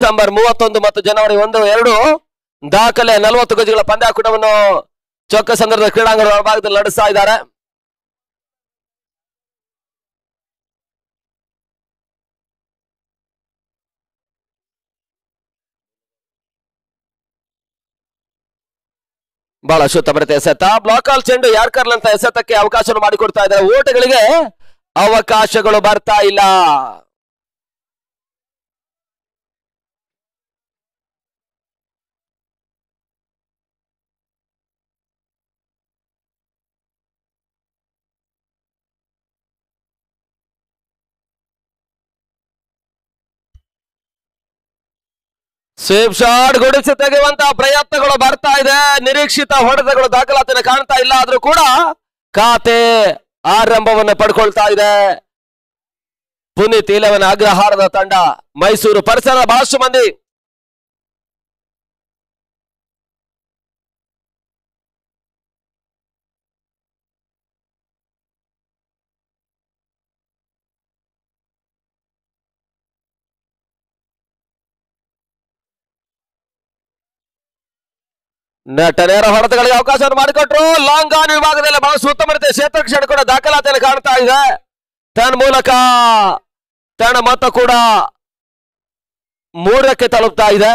December ಮೂವತ್ತೊಂದು ಮತ್ತು ಜನವರಿ ಒಂದು ಎರಡು ದಾಖಲೆ ನಲವತ್ತು ಗಜಗಳ ಪಂದ್ಯಾಕೂಟವನ್ನು ಚೊಕ್ಕ ಸಂದರ್ಭದ ಕ್ರೀಡಾಂಗಣ ಭಾಗದಲ್ಲಿ ನಡೆಸ್ತಾ ಇದ್ದಾರೆ ಬಹಳ ಶುದ್ಧ ಬರುತ್ತೆ ಎಸೆತ ಬ್ಲಾಕ್ ಆಲ್ ಚೆಂಡು ಯಾರ್ಕರ್ಲ್ ಅಂತ ಎಸೆತಕ್ಕೆ ಅವಕಾಶ ಮಾಡಿಕೊಡ್ತಾ ಇದ್ದಾರೆ ಓಟಗಳಿಗೆ ಅವಕಾಶಗಳು ಬರ್ತಾ ಇಲ್ಲ ಸೇಫ್ ಶಾಟ್ ಗುಡಿಸಿ ತೆಗೆಯುವಂತಹ ಪ್ರಯತ್ನಗಳು ಬರ್ತಾ ಇದೆ ನಿರೀಕ್ಷಿತ ಹೊಡೆತಗಳು ದಾಖಲಾತಿನ ಕಾಣ್ತಾ ಇಲ್ಲ ಆದ್ರೂ ಕೂಡ ಖಾತೆ ಆರಂಭವನ್ನು ಪಡ್ಕೊಳ್ತಾ ಇದೆ ಪುನೀತ್ ಇಲೆವನ್ ಅಗ್ರಹಾರದ ತಂಡ ಮೈಸೂರು ಪರಿಸರ ಬಹಳಷ್ಟು ಮಂದಿ ನೆಟ್ಟ ನೇರ ಹೊಡೆತಗಳಿಗೆ ಅವಕಾಶವನ್ನು ಮಾಡಿಕೊಟ್ರು ಲಾಂಗ್ ಆನ್ ವಿಭಾಗದಲ್ಲಿ ಬಹಳ ಸುತ್ತಮುತ್ತ ಕ್ಷೇತ್ರ ಕೂಡ ದಾಖಲಾತಿಯನ್ನು ಕಾಣ್ತಾ ಇದೆ ತನ್ನ ಮೂಲಕ ತನ್ನ ಮೊತ್ತ ಕೂಡ ಮೂರಕ್ಕೆ ತಲುಪ್ತಾ ಇದೆ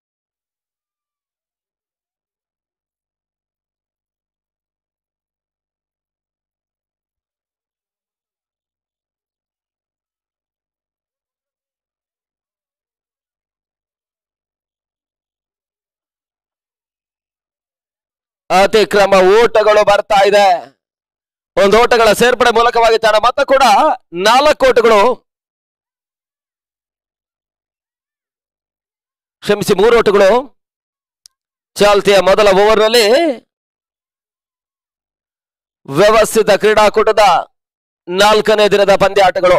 ಅತಿಕ್ರಮ ಓಟಗಳು ಬರ್ತಾ ಇದೆ ಒಂದು ಓಟಗಳ ಸೇರ್ಪಡೆ ಮೂಲಕವಾಗಿ ತನ್ನ ಮೊತ್ತ ಕೂಡ ನಾಲ್ಕು ಓಟಗಳು ಕ್ಷಮಿಸಿ ಮೂರು ಓಟಗಳು ಚಾಲ್ತಿಯ ಮೊದಲ ಓವರ್ನಲ್ಲಿ ವ್ಯವಸ್ಥಿತ ಕ್ರೀಡಾಕೂಟದ ನಾಲ್ಕನೇ ದಿನದ ಪಂದ್ಯಾಟಗಳು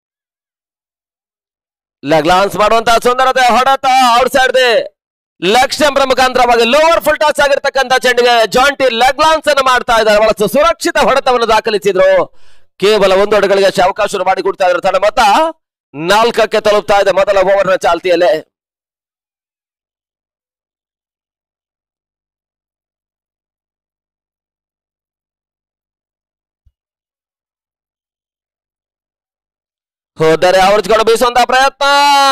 ಲಾನ್ಸ್ ಮಾಡುವಂತಹ ಸುಂದರತೆ ಹೊಡೆತ ಔಟ್ ಸೈಡ್ ಲಕ್ಷ್ಯ ಮುಖಾಂತರವಾಗಿ ಲೋವರ್ ಫುಲ್ ಟಾಸ್ ಆಗಿರ್ತಕ್ಕಂಥ ಚೆಂಡಿಗೆ ಜಾಂಟಿ ಲೆಗ್ ಲಾನ್ಸ್ ಅನ್ನು ಮಾಡ್ತಾ ಇದ್ದಾರೆ ಬಹಳ ಸುರಕ್ಷಿತ ಹೊಡೆತವನ್ನು ದಾಖಲಿಸಿದ್ರು ಕೇವಲ ಒಂದು ಹೊಡೆಗಳಿಗೆ ಅವಕಾಶ ಮಾಡಿಕೊಡ್ತಾ ಇದ್ದಾರೆ ತನ್ನ ಮೊತ್ತ ನಾಲ್ಕಕ್ಕೆ ತಲುಪ್ತಾ ಇದೆ ಮೊದಲ ಓವರ್ನ ಚಾಲ್ತಿಯಲ್ಲೇ ಹೋದರೆ ಆವರಿಸಿಕೊಂಡು ಬೀಸುವಂತಹ ಪ್ರಯತ್ನ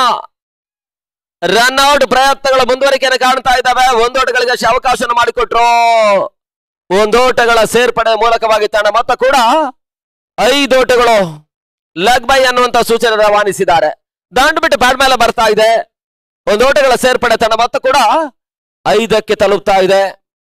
ರನ್ ಔಟ್ ಪ್ರಯತ್ನಗಳ ಮುಂದುವರಿಕೆಯನ್ನು ಕಾಣ್ತಾ ಇದ್ದಾವೆ ಒಂದೋಟಗಳಿಗೆ ಅವಕಾಶವನ್ನು ಮಾಡಿಕೊಟ್ರು ಒಂದೋಟಗಳ ಸೇರ್ಪಡೆ ಮೂಲಕವಾಗಿ ತನ್ನ ಮೊತ್ತ ಕೂಡ ಐದೋಟಗಳು ಲಗ್ ಬೈ ಅನ್ನುವಂತ ಸೂಚನೆ ರವಾನಿಸಿದ್ದಾರೆ ದಾಂಡು ಬಿಟ್ಟು ಬ್ಯಾಟ್ ಮೇಲೆ ಬರ್ತಾ ಇದೆ ಒಂದೋಟಗಳ ಸೇರ್ಪಡೆ ತನ್ನ ಮೊತ್ತ ಕೂಡ ಐದಕ್ಕೆ ತಲುಪ್ತಾ ಇದೆ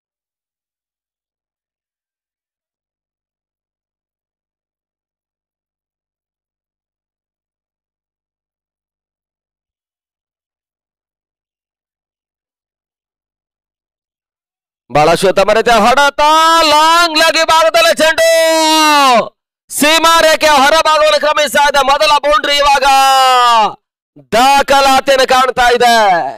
ಬಹಳ ಉತ್ತಮ ರೀತಿಯ ಹೊಡೆತ ಲಾಂಗ್ ಲಗಿ ಭಾಗದಲ್ಲಿ ಚೆಂಡು ಸೀಮಾ ರೇಖೆಯ ಹೊರಭಾಗವನ್ನು ಕ್ರಮಿಸ್ತಾ ಇದೆ ಮೊದಲ ಬೌಂಡ್ರಿ ಇವಾಗ ದಾಖಲಾತಿಯನ್ನು ಕಾಣ್ತಾ ಇದೆ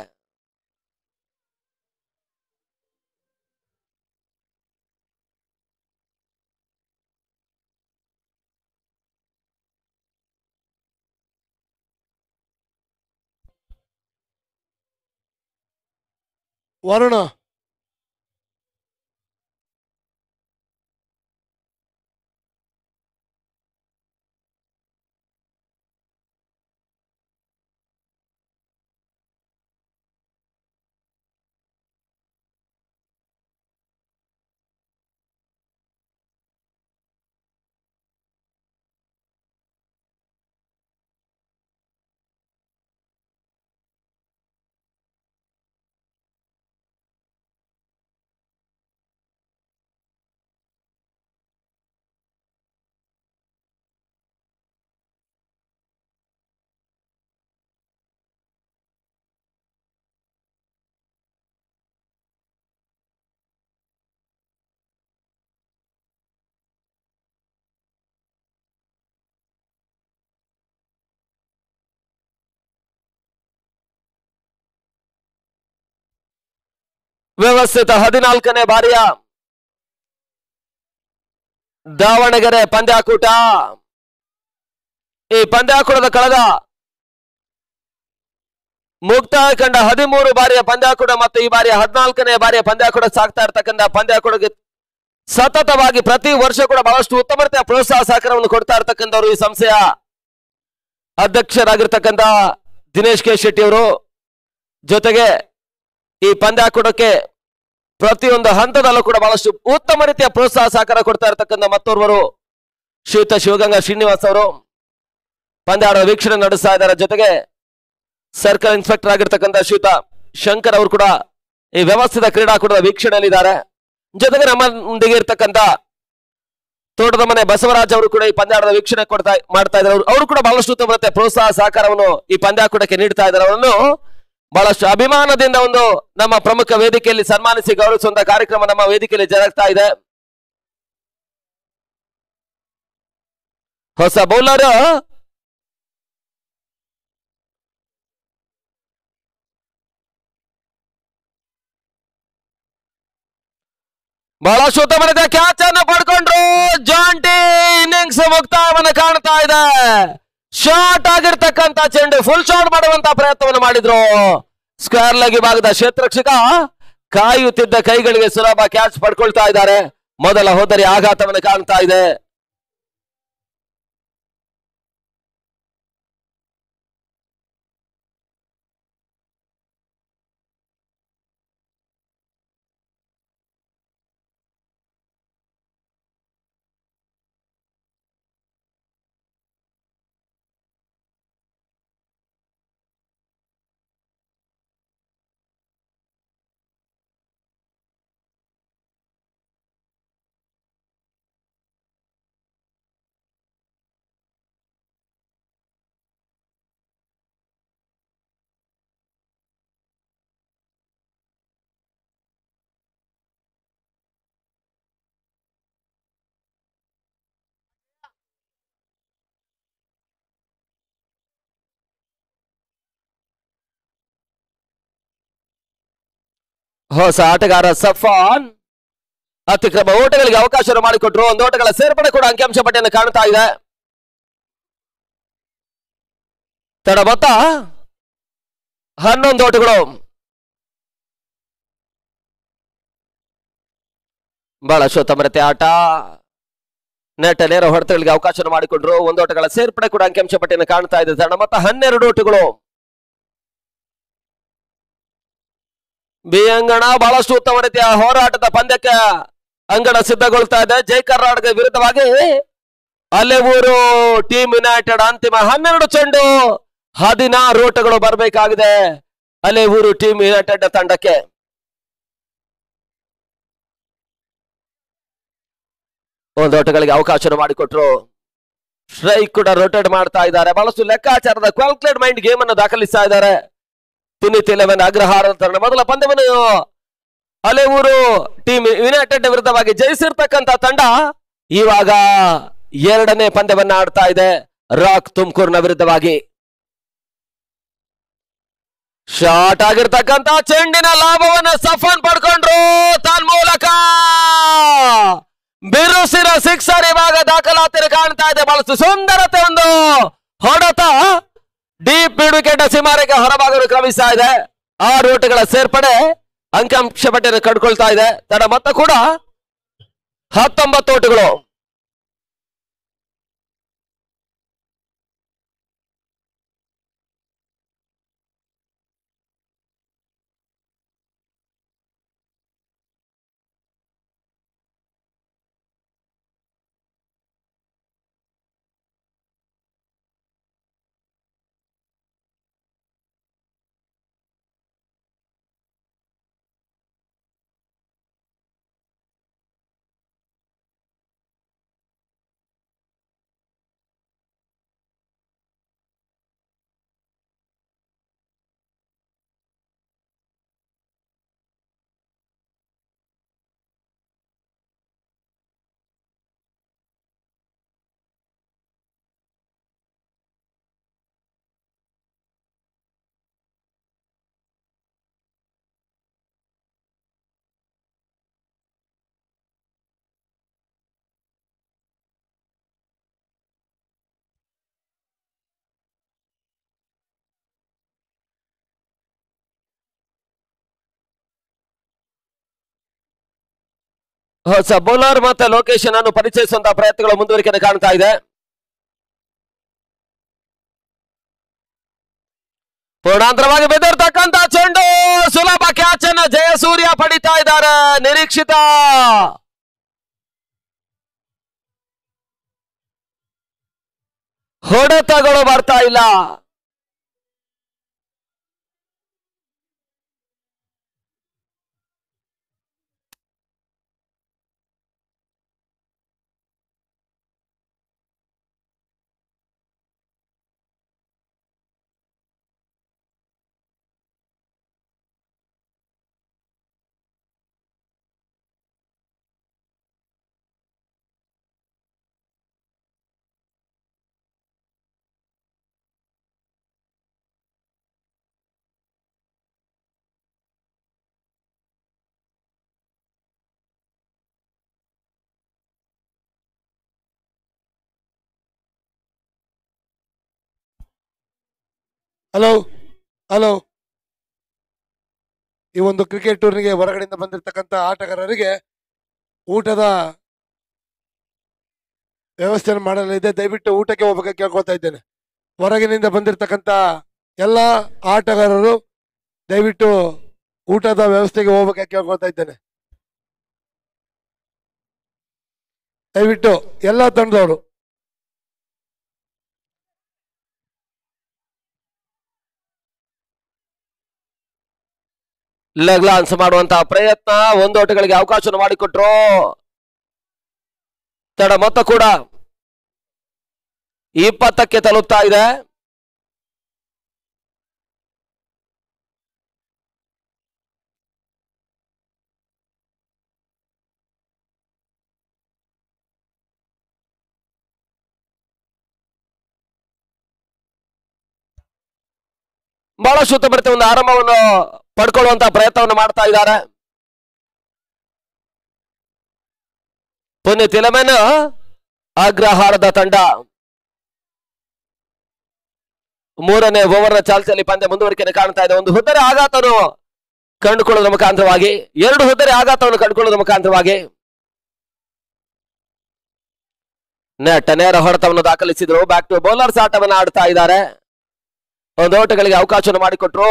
ವರುಣ ವ್ಯವಸ್ಥಿತ ಹದಿನಾಲ್ಕನೇ ಬಾರಿಯ ದಾವಣಗೆರೆ ಪಂದ್ಯಾಕೂಟ ಈ ಪಂದ್ಯಾಕೂಟದ ಕಳೆದ ಮುಕ್ತಾಯ ಕಂಡ ಹದಿಮೂರು ಬಾರಿಯ ಪಂದ್ಯಾಕೂಟ ಮತ್ತು ಈ ಬಾರಿಯ ಹದಿನಾಲ್ಕನೇ ಬಾರಿಯ ಪಂದ್ಯಾಕೂಟ ಸಾಗ್ತಾ ಇರ್ತಕ್ಕಂಥ ಪಂದ್ಯಾಕೂಟಕ್ಕೆ ಸತತವಾಗಿ ಪ್ರತಿ ವರ್ಷ ಕೂಡ ಬಹಳಷ್ಟು ಉತ್ತಮ ರೀತಿಯ ಪ್ರೋತ್ಸಾಹ ಸಹಕಾರವನ್ನು ಕೊಡ್ತಾ ಇರ್ತಕ್ಕಂಥವ್ರು ಈ ಸಂಸ್ಥೆಯ ಅಧ್ಯಕ್ಷರಾಗಿರ್ತಕ್ಕಂಥ ದಿನೇಶ್ ಕೆ ಶೆಟ್ಟಿ ಅವರು ಜೊತೆಗೆ ಈ ಪಂದ್ಯಾಕೂಟಕ್ಕೆ ಪ್ರತಿಯೊಂದು ಹಂತದಲ್ಲೂ ಕೂಡ ಬಹಳಷ್ಟು ಉತ್ತಮ ರೀತಿಯ ಪ್ರೋತ್ಸಾಹ ಸಹಕಾರ ಕೊಡ್ತಾ ಇರ್ತಕ್ಕಂಥ ಮತ್ತೋರ್ವರು ಶ್ರೀಯುತ ಶಿವಗಂಗಾ ಶ್ರೀನಿವಾಸ್ ಅವರು ಪಂದ್ಯಾಟ ವೀಕ್ಷಣೆ ನಡೆಸ್ತಾ ಇದ್ದಾರೆ ಜೊತೆಗೆ ಸರ್ಕಲ್ ಇನ್ಸ್ಪೆಕ್ಟರ್ ಆಗಿರ್ತಕ್ಕಂಥ ಶ್ರೀಯುತ ಶಂಕರ್ ಅವರು ಕೂಡ ಈ ವ್ಯವಸ್ಥಿತ ಕ್ರೀಡಾಕೂಟದ ವೀಕ್ಷಣೆಯಲ್ಲಿದ್ದಾರೆ ಜೊತೆಗೆ ನಮ್ಮೊಂದಿಗೆ ಇರ್ತಕ್ಕಂಥ ತೋಟದ ಮನೆ ಬಸವರಾಜ್ ಅವರು ಕೂಡ ಈ ಪಂದ್ಯಾಟದ ವೀಕ್ಷಣೆ ಕೊಡ್ತಾ ಮಾಡ್ತಾ ಇದ್ದಾರೆ ಅವರು- ಅವರು ಕೂಡ ಬಹಳಷ್ಟು ಉತ್ತಮ ರೀತಿಯ ಪ್ರೋತ್ಸಾಹ ಸಹಕಾರವನ್ನು ಈ ಪಂದ್ಯಾಕೂಟಕ್ಕೆ ನೀಡ್ತಾ ಇದ್ದಾರೆ ಅವರನ್ನು ಬಹಳಷ್ಟು ಅಭಿಮಾನದಿಂದ ಒಂದು ನಮ್ಮ ಪ್ರಮುಖ ವೇದಿಕೆಯಲ್ಲಿ ಸನ್ಮಾನಿಸಿ ಗೌರವಿಸುವಂತ ಕಾರ್ಯಕ್ರಮ ನಮ್ಮ ವೇದಿಕೆಯಲ್ಲಿ ಜರುಗ್ತಾ ಇದೆ ಹೊಸ ಬೌಲರ್ ಬಹಳಷ್ಟು ಉತ್ತಮ ರೀತಿಯ ಕ್ಯಾಚ್ ಅನ್ನು ಪಡ್ಕೊಂಡ್ರು ಜಾಂಟಿ ಇನ್ನಿಂಗ್ಸ್ ಮುಕ್ತಾಯವನ್ನು ಕಾಣ್ತಾ ಇದೆ ಶಾರ್ಟ್ ಆಗಿರ್ತಕ್ಕಂತ ಚೆಂಡು ಫುಲ್ ಶಾಟ್ ಮಾಡುವಂತ ಪ್ರಯತ್ನವನ್ನು ಮಾಡಿದ್ರು ಸ್ಕ್ವೇರ್ ಲೆಗ್ ಭಾಗದ ಕ್ಷೇತ್ರಕ್ಷಕ ಕಾಯುತ್ತಿದ್ದ ಕೈಗಳಿಗೆ ಸುಲಭ ಕ್ಯಾಚ್ ಪಡ್ಕೊಳ್ತಾ ಇದ್ದಾರೆ ಮೊದಲ ಹೋದರಿ ಆಘಾತವನ್ನು ಕಾಣ್ತಾ ಇದೆ ಹೊಸ ಆಟಗಾರ ಸಫಾನ್ ಅತಿಕ್ರಮ ಓಟಗಳಿಗೆ ಅವಕಾಶ ಮಾಡಿಕೊಟ್ರು ಒಂದು ಓಟಗಳ ಸೇರ್ಪಡೆ ಕೂಡ ಅಂಕಿಅಂಶ ಪಟ್ಟಿಯನ್ನು ಕಾಣ್ತಾ ಇದೆ ತಡ ಮೊತ್ತ ಹನ್ನೊಂದು ಓಟಗಳು ಬಹಳ ಶೋತಮರತೆ ಆಟ ನೆಟ್ ನೇರ ಹೊಡೆತಗಳಿಗೆ ಅವಕಾಶ ಮಾಡಿಕೊಂಡ್ರು ಒಂದು ಓಟಗಳ ಸೇರ್ಪಡೆ ಕೂಡ ಅಂಕಿಅಂಶ ಪಟ್ಟಿಯನ್ನು ಕಾಣ್ತಾ ಇದೆ ತಡ ಮೊತ್ತ ಹನ್ನೆರಡು ಓಟಗಳು ಬಿ ಅಂಗಣ ಬಹಳಷ್ಟು ಉತ್ತಮ ರೀತಿಯ ಹೋರಾಟದ ಪಂದ್ಯಕ್ಕೆ ಅಂಗಣ ಸಿದ್ಧಗೊಳ್ತಾ ಇದೆ ಜೈ ಕರ್ನಾಟಕ ವಿರುದ್ಧವಾಗಿ ಅಲೆವೂರು ಟೀಮ್ ಯುನೈಟೆಡ್ ಅಂತಿಮ ಹನ್ನೆರಡು ಚೆಂಡು ಹದಿನಾರು ಓಟಗಳು ಬರಬೇಕಾಗಿದೆ ಅಲೆವೂರು ಟೀಮ್ ಯುನೈಟೆಡ್ ತಂಡಕ್ಕೆ ಒಂದು ಓಟಗಳಿಗೆ ಅವಕಾಶ ಮಾಡಿಕೊಟ್ರು ಸ್ಟ್ರೈಕ್ ಕೂಡ ರೊಟೇಟ್ ಮಾಡ್ತಾ ಇದ್ದಾರೆ ಬಹಳಷ್ಟು ಲೆಕ್ಕಾಚಾರದ ಕ್ಯಾಲ್ಕುಲೇಟ್ ಮೈಂಡ್ ಗೇಮ್ ಅನ್ನು ದಾಖಲಿಸ್ತಾ ಇದ್ದಾರೆ ಪುನೀತ್ ಇಲೆವೆನ್ ಅಗ್ರಹಾರ ತಂಡ ಮೊದಲ ಪಂದ್ಯವನ್ನು ಅಲೆವೂರು ಟೀಮ್ ಯುನೈಟೆಡ್ ವಿರುದ್ಧವಾಗಿ ಜಯಿಸಿರ್ತಕ್ಕಂತ ತಂಡ ಇವಾಗ ಎರಡನೇ ಪಂದ್ಯವನ್ನ ಆಡ್ತಾ ಇದೆ ರಾಕ್ ತುಮಕೂರಿನ ವಿರುದ್ಧವಾಗಿ ಶಾರ್ಟ್ ಆಗಿರ್ತಕ್ಕಂತ ಚೆಂಡಿನ ಲಾಭವನ್ನ ಸಫನ್ ಪಡ್ಕೊಂಡ್ರು ತನ್ಮೂಲಕ ಬಿರುಸಿರ ಸಿಕ್ಸರ್ ಇವಾಗ ದಾಖಲಾತಿನ ಕಾಣ್ತಾ ಇದೆ ಬಹಳಷ್ಟು ಸುಂದರತೆ ಒಂದು ಹೊಡೆತ ಡೀಪ್ ಮಿಡ್ ವಿಕೆಟ್ ಸೀಮಾರೆಗೆ ಹೊರಭಾಗವನ್ನು ಕ್ರಮಿಸ್ತಾ ಇದೆ ಆರು ಓಟಗಳ ಸೇರ್ಪಡೆ ಅಂಕಿಅಂಶ ಪಟ್ಟಿಯನ್ನು ಕಡ್ಕೊಳ್ತಾ ಇದೆ ತಡ ಮೊತ್ತ ಕೂಡ ಹತ್ತೊಂಬತ್ತು ಓಟಗಳು ಹೊಸ ಬೌಲರ್ ಮತ್ತೆ ಲೊಕೇಶನ್ ಅನ್ನು ಪರಿಚಯಿಸುವಂತಹ ಪ್ರಯತ್ನಗಳು ಮುಂದುವರಿಕೆ ಕಾಣ್ತಾ ಇದೆ ಪೂರ್ಣಾಂತರವಾಗಿ ಬೆದರ್ತಕ್ಕಂತ ಚೆಂಡು ಸುಲಭ ಕ್ಯಾಚ್ ಅನ್ನ ಜಯಸೂರ್ಯ ಪಡಿತಾ ಇದ್ದಾರೆ ನಿರೀಕ್ಷಿತ ಹೊಡೆತಗಳು ಬರ್ತಾ ಇಲ್ಲ ಹಲೋ ಹಲೋ ಈ ಒಂದು ಕ್ರಿಕೆಟ್ ಟೂರ್ನಿಗೆ ಹೊರಗಡೆಯಿಂದ ಬಂದಿರತಕ್ಕಂಥ ಆಟಗಾರರಿಗೆ ಊಟದ ವ್ಯವಸ್ಥೆ ಮಾಡಲಿದೆ ದಯವಿಟ್ಟು ಊಟಕ್ಕೆ ಹೋಗ್ಬೇಕಾಗಿ ಕೇಳ್ಕೊತಾ ಇದ್ದೇನೆ ಹೊರಗಿನಿಂದ ಬಂದಿರತಕ್ಕಂಥ ಎಲ್ಲ ಆಟಗಾರರು ದಯವಿಟ್ಟು ಊಟದ ವ್ಯವಸ್ಥೆಗೆ ಹೋಗ್ಬೇಕಾಗಿ ಕೇಳ್ಕೊತಾ ಇದ್ದೇನೆ ದಯವಿಟ್ಟು ಎಲ್ಲ ತಂಡದವರು ಲೆಗ್ ಲಾನ್ಸ್ ಮಾಡುವಂತಹ ಪ್ರಯತ್ನ ಒಂದು ಓಟಗಳಿಗೆ ಅವಕಾಶ ಮಾಡಿಕೊಟ್ರು ತಡ ಮೊತ್ತ ಕೂಡ ಇಪ್ಪತ್ತಕ್ಕೆ ತಲುಪ್ತಾ ಇದೆ ಬಹಳಷ್ಟು ಉತ್ತಮತೆ ಒಂದು ಆರಂಭವನ್ನು ಪಡ್ಕೊಳ್ಳುವಂತ ಪ್ರಯತ್ನವನ್ನು ಮಾಡ್ತಾ ಇದ್ದಾರೆ ಪುಣ್ಯ ತಿಲಮೆನ್ ಅಗ್ರಹಾರದ ತಂಡ ಮೂರನೇ ಓವರ್ನ ಚಾಲ್ತಿಯಲ್ಲಿ ಪಂದ್ಯ ಮುಂದುವರಿಕೆಯನ್ನು ಕಾಣ್ತಾ ಇದೆ ಒಂದು ಹುದ್ದರೆ ಆಘಾತವನ್ನು ಕಂಡುಕೊಳ್ಳುವುದರ ಮುಖಾಂತರವಾಗಿ ಎರಡು ಹುದ್ದರೆ ಆಘಾತವನ್ನು ಕಂಡುಕೊಳ್ಳುವುದರ ಮುಖಾಂತರವಾಗಿ ನೆಟ್ ನೇರ ಹೊಡೆತವನ್ನು ದಾಖಲಿಸಿದ್ರು ಬ್ಯಾಕ್ ಟು ಬೌಲರ್ಸ್ ಆಟವನ್ನು ಆಡ್ತಾ ಇದ್ದಾರೆ ಒಂದು ಓಟಗಳಿಗೆ ಅವಕಾಶವನ್ನು ಮಾಡಿಕೊಟ್ರು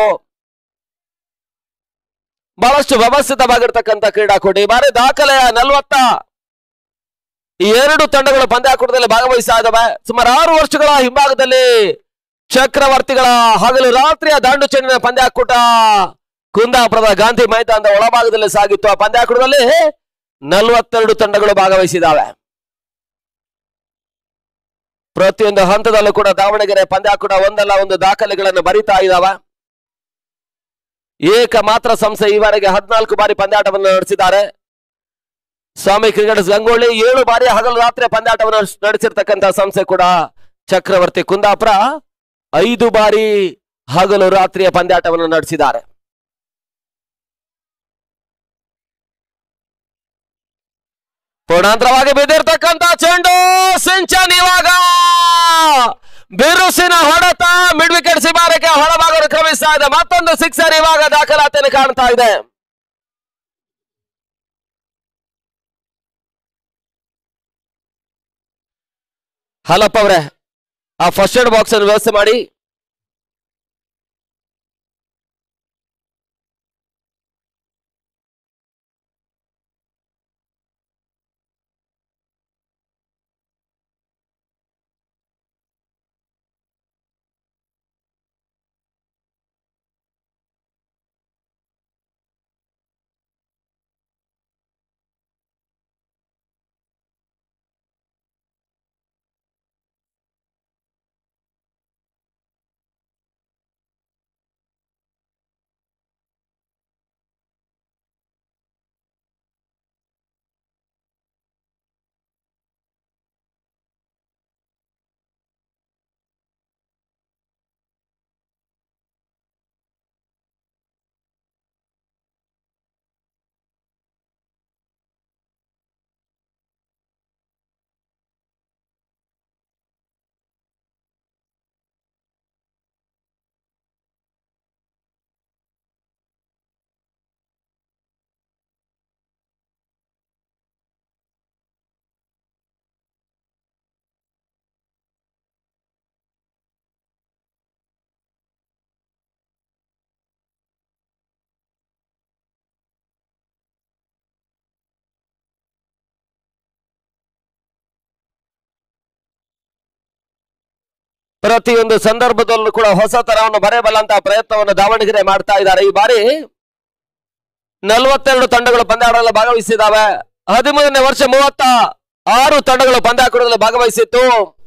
ಬಹಳಷ್ಟು ವ್ಯವಸ್ಥಿತವಾಗಿರ್ತಕ್ಕಂಥ ಕ್ರೀಡಾಕೂಟ ಈ ಬಾರಿ ದಾಖಲೆಯ ನಲವತ್ತ ಈ ಎರಡು ತಂಡಗಳು ಪಂದ್ಯಾಕೂಟದಲ್ಲಿ ಭಾಗವಹಿಸ್ತಾ ಇದ್ದಾವೆ ಸುಮಾರು ಆರು ವರ್ಷಗಳ ಹಿಂಭಾಗದಲ್ಲಿ ಚಕ್ರವರ್ತಿಗಳ ಹಗಲು ರಾತ್ರಿಯ ದಾಂಡು ಚೆಂಡಿನ ಪಂದ್ಯಾಕೂಟ ಕುಂದಾಪುರದ ಗಾಂಧಿ ಮೈದಾನದ ಒಳಭಾಗದಲ್ಲಿ ಸಾಗಿತ್ತು ಆ ಪಂದ್ಯಾಕೂಟದಲ್ಲಿ ನಲವತ್ತೆರಡು ತಂಡಗಳು ಭಾಗವಹಿಸಿದ್ದಾವೆ ಪ್ರತಿಯೊಂದು ಹಂತದಲ್ಲೂ ಕೂಡ ದಾವಣಗೆರೆ ಪಂದ್ಯಾಕೂಟ ಒಂದಲ್ಲ ಒಂದು ದಾಖಲೆಗಳನ್ನು ಬರಿತಾ ಇದ್ದಾವ ಏಕ ಮಾತ್ರ ಸಂಸ್ಥೆ ಈವರೆಗೆ ಹದಿನಾಲ್ಕು ಬಾರಿ ಪಂದ್ಯಾಟವನ್ನು ನಡೆಸಿದ್ದಾರೆ ಸ್ವಾಮಿ ಕ್ರಿಕೆಟ್ಸ್ ಗಂಗೋಳಿ ಏಳು ಬಾರಿ ಹಗಲು ರಾತ್ರಿ ಪಂದ್ಯಾಟವನ್ನು ನಡೆಸಿರ್ತಕ್ಕಂಥ ಸಂಸ್ಥೆ ಕೂಡ ಚಕ್ರವರ್ತಿ ಕುಂದಾಪುರ ಐದು ಬಾರಿ ಹಗಲು ರಾತ್ರಿಯ ಪಂದ್ಯಾಟವನ್ನು ನಡೆಸಿದ್ದಾರೆ ಪೂರ್ಣಾಂತರವಾಗಿ ಬಿದ್ದಿರ್ತಕ್ಕಂಥ ಚೆಂಡು ಸಿಂಚನ್ ಇವಾಗ ಬಿರುಸಿನ ಹೊಡೆತ ಮಿಡ್ ವಿಕೆಟ್ ಶಿಬಾರಕ್ಕೆ ಹೊರಭಾಗವನ್ನು ಕ್ರಮಿಸ್ತಾ ಇದೆ ಮತ್ತೊಂದು ಸಿಕ್ಸರ್ ಇವಾಗ ದಾಖಲಾತಿಯನ್ನು ಕಾಣ್ತಾ ಇದೆ ಹಲಪ್ಪ ಅವ್ರೆ ಆ ಫಸ್ಟ್ ಏಡ್ ಬಾಕ್ಸ್ ಅನ್ನು ವ್ಯವಸ್ಥೆ ಮಾಡಿ ಪ್ರತಿಯೊಂದು ಸಂದರ್ಭದಲ್ಲೂ ಕೂಡ ಹೊಸ ತರವನ್ನು ಬರೆಯಬಲ್ಲಂತಹ ಪ್ರಯತ್ನವನ್ನು ದಾವಣಗೆರೆ ಮಾಡ್ತಾ ಇದ್ದಾರೆ ಈ ಬಾರಿ ನಲವತ್ತೆರಡು ತಂಡಗಳು ಪಂದ್ಯಾಟದಲ್ಲಿ ಭಾಗವಹಿಸಿದ್ದಾವೆ ಹದಿಮೂರನೇ ವರ್ಷ ಮೂವತ್ತ ಆರು ತಂಡಗಳು ಪಂದ್ಯಾಟದಲ್ಲಿ ಭಾಗವಹಿಸಿತ್ತು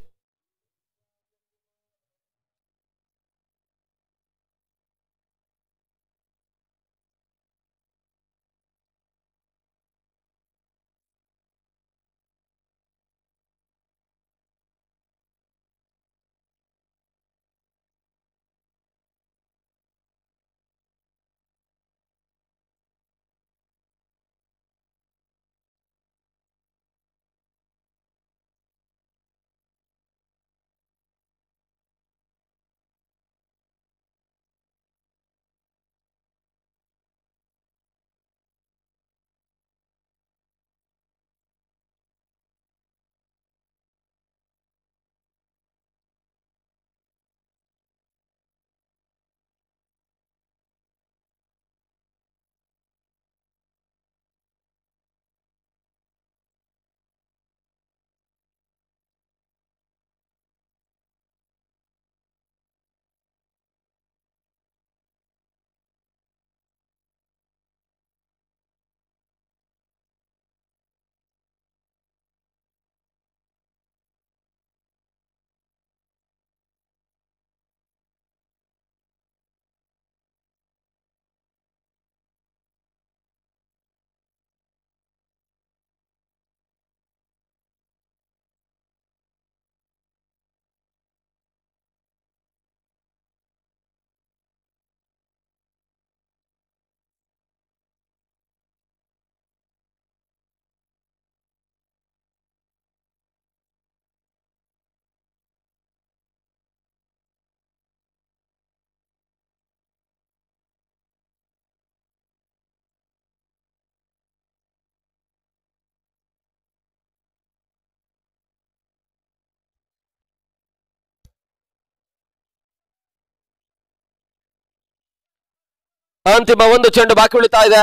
ಅಂತಿಮ ಒಂದು ಚೆಂಡು ಬಾಕಿ ಉಳಿತಾ ಇದೆ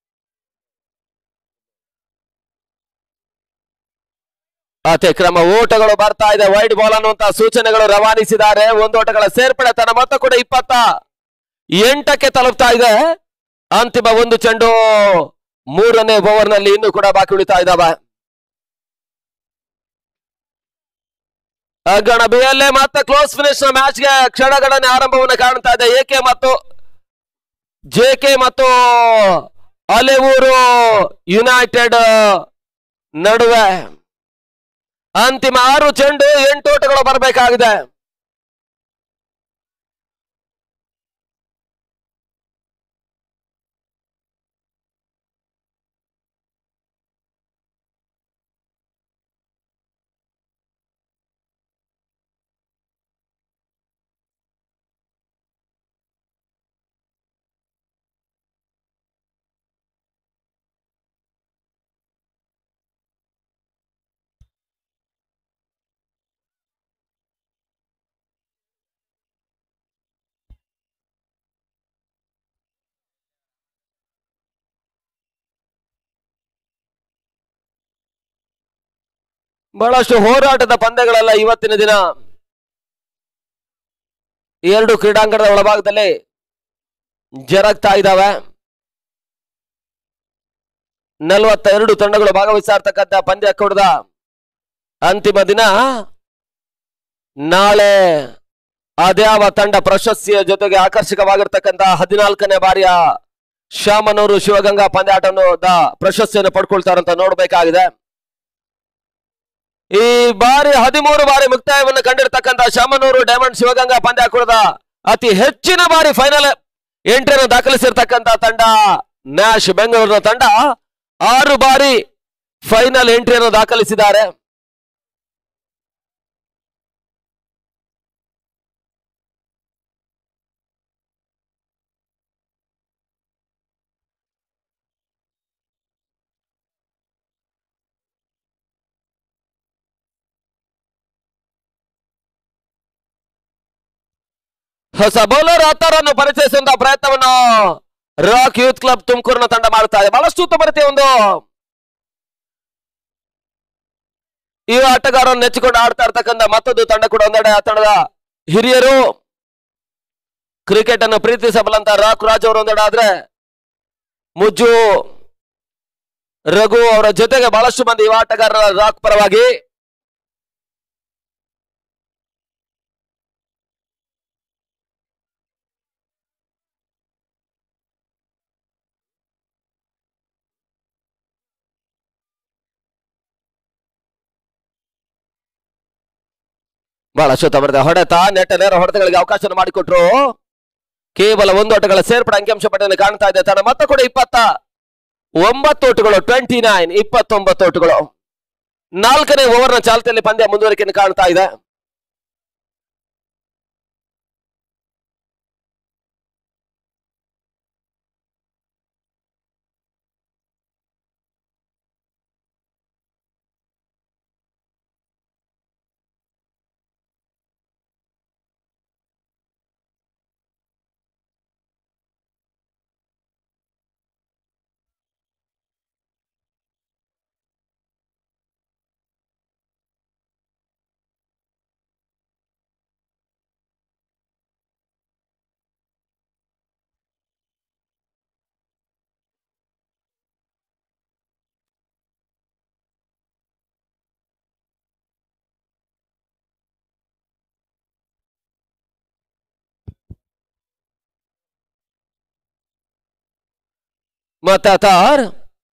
ಅತಿಕ್ರಮ ಓಟಗಳು ಬರ್ತಾ ಇದೆ ವೈಡ್ ಬಾಲ್ ಅನ್ನುವಂತ ಸೂಚನೆಗಳು ರವಾನಿಸಿದ್ದಾರೆ ಒಂದು ಓಟಗಳ ಸೇರ್ಪಡೆ ತನ್ನ ಮೊತ್ತ ಕೂಡ ಇಪ್ಪತ್ತ ಎಂಟಕ್ಕೆ ತಲುಪ್ತಾ ಇದೆ ಅಂತಿಮ ಒಂದು ಚೆಂಡು ಮೂರನೇ ಓವರ್ ನಲ್ಲಿ ಇನ್ನೂ ಕೂಡ ಬಾಕಿ ಉಳಿತಾ ಇದ್ದಾವೆ ಅಗ್ಗಣ ಬಿಎಲ್ಎ ಮತ್ತೆ ಕ್ಲೋಸ್ ಫಿನಿಶ್ ನ ಮ್ಯಾಚ್ಗೆ ಕ್ಷಣಗಣನೆ ಆರಂಭವನ್ನು ಕಾಣ್ತಾ ಇದೆ ಎಕೆ ಮತ್ತು ಜೆಕೆ ಮತ್ತು ಅಲೆವೂರು ಯುನೈಟೆಡ್ ನಡುವೆ ಅಂತಿಮ ಆರು ಚೆಂಡು ಎಂಟು ಓಟಗಳು ಬರಬೇಕಾಗಿದೆ ಬಹಳಷ್ಟು ಹೋರಾಟದ ಪಂದ್ಯಗಳೆಲ್ಲ ಇವತ್ತಿನ ದಿನ ಎರಡು ಕ್ರೀಡಾಂಗಣದ ಒಳಭಾಗದಲ್ಲಿ ಜರಗ್ತಾ ಇದ್ದಾವೆ ನಲವತ್ತೆರಡು ತಂಡಗಳು ಭಾಗವಹಿಸ್ತಾ ಇರ್ತಕ್ಕಂಥ ಪಂದ್ಯ ಕೂಡದ ಅಂತಿಮ ದಿನ ನಾಳೆ ಅದ್ಯಾವ ತಂಡ ಪ್ರಶಸ್ತಿಯ ಜೊತೆಗೆ ಆಕರ್ಷಕವಾಗಿರ್ತಕ್ಕಂಥ ಹದಿನಾಲ್ಕನೇ ಬಾರಿಯ ಶಾಮನೂರು ಶಿವಗಂಗಾ ಪಂದ್ಯಾಟದ ಪ್ರಶಸ್ತಿಯನ್ನು ಪಡ್ಕೊಳ್ತಾರಂತ ನೋಡ್ಬೇಕಾಗಿದೆ ಈ ಬಾರಿ ಹದಿಮೂರು ಬಾರಿ ಮುಕ್ತಾಯವನ್ನು ಕಂಡಿರ್ತಕ್ಕಂಥ ಶಾಮನೂರು ಡೈಮಂಡ್ ಶಿವಗಂಗಾ ಪಂದ್ಯಾಕೂಟದ ಅತಿ ಹೆಚ್ಚಿನ ಬಾರಿ ಫೈನಲ್ ಎಂಟ್ರಿಯನ್ನು ದಾಖಲಿಸಿರ್ತಕ್ಕಂಥ ತಂಡ ನ್ಯಾಶ್ ಬೆಂಗಳೂರಿನ ತಂಡ ಆರು ಬಾರಿ ಫೈನಲ್ ಎಂಟ್ರಿಯನ್ನು ದಾಖಲಿಸಿದ್ದಾರೆ ಹೊಸ ಬೌಲರ್ ಹತ್ತರನ್ನು ಪರಿಚಯಿಸುವಂತಹ ಪ್ರಯತ್ನವನ್ನು ರಾಕ್ ಯೂತ್ ಕ್ಲಬ್ ತುಮಕೂರಿನ ತಂಡ ಮಾಡ್ತಾ ಇದೆ ಬಹಳಷ್ಟು ಉತ್ತಮ ರೀತಿಯ ಒಂದು ಈ ಆಟಗಾರರನ್ನು ನೆಚ್ಚಿಕೊಂಡು ಆಡ್ತಾ ಇರ್ತಕ್ಕಂಥ ಮತ್ತೊಂದು ತಂಡ ಕೂಡ ಒಂದೆಡೆ ಆ ತಂಡದ ಹಿರಿಯರು ಕ್ರಿಕೆಟ್ ಅನ್ನು ಪ್ರೀತಿಸಬಲ್ಲಂತ ರಾಕ್ ರಾಜ್ ಅವರು ಒಂದೆಡೆ ಆದ್ರೆ ಮುಜ್ಜು ರಘು ಅವರ ಜೊತೆಗೆ ಬಹಳಷ್ಟು ಮಂದಿ ಯುವ ಆಟಗಾರರ ರಾಕ್ ಪರವಾಗಿ ಬಹಳಷ್ಟು ತವರದ ಹೊಡೆತ ನೆಟ್ಟ ನೇರ ಹೊಡೆತಗಳಿಗೆ ಅವಕಾಶ ಮಾಡಿಕೊಟ್ರು ಕೇವಲ ಒಂದು ಓಟಗಳ ಸೇರ್ಪಡೆ ಅಂಕಿಅಂಶ ಪಟ್ಟಿಯಲ್ಲಿ ಕಾಣ್ತಾ ಇದೆ ತನ್ನ ಮೊತ್ತ ಕೂಡ ಇಪ್ಪತ್ತ ಒಂಬತ್ತು ಓಟುಗಳು ಟ್ವೆಂಟಿ ನೈನ್ ಇಪ್ಪತ್ತೊಂಬತ್ತು ಓಟುಗಳು ನಾಲ್ಕನೇ ಓವರ್ನ ಚಾಲ್ತಿಯಲ್ಲಿ ಪಂದ್ಯ ಮುಂದುವರಿಕೆಯನ್ನು ಕಾಣ್ತಾ ಇದೆ ಮತ್ತೆ ತಾರ್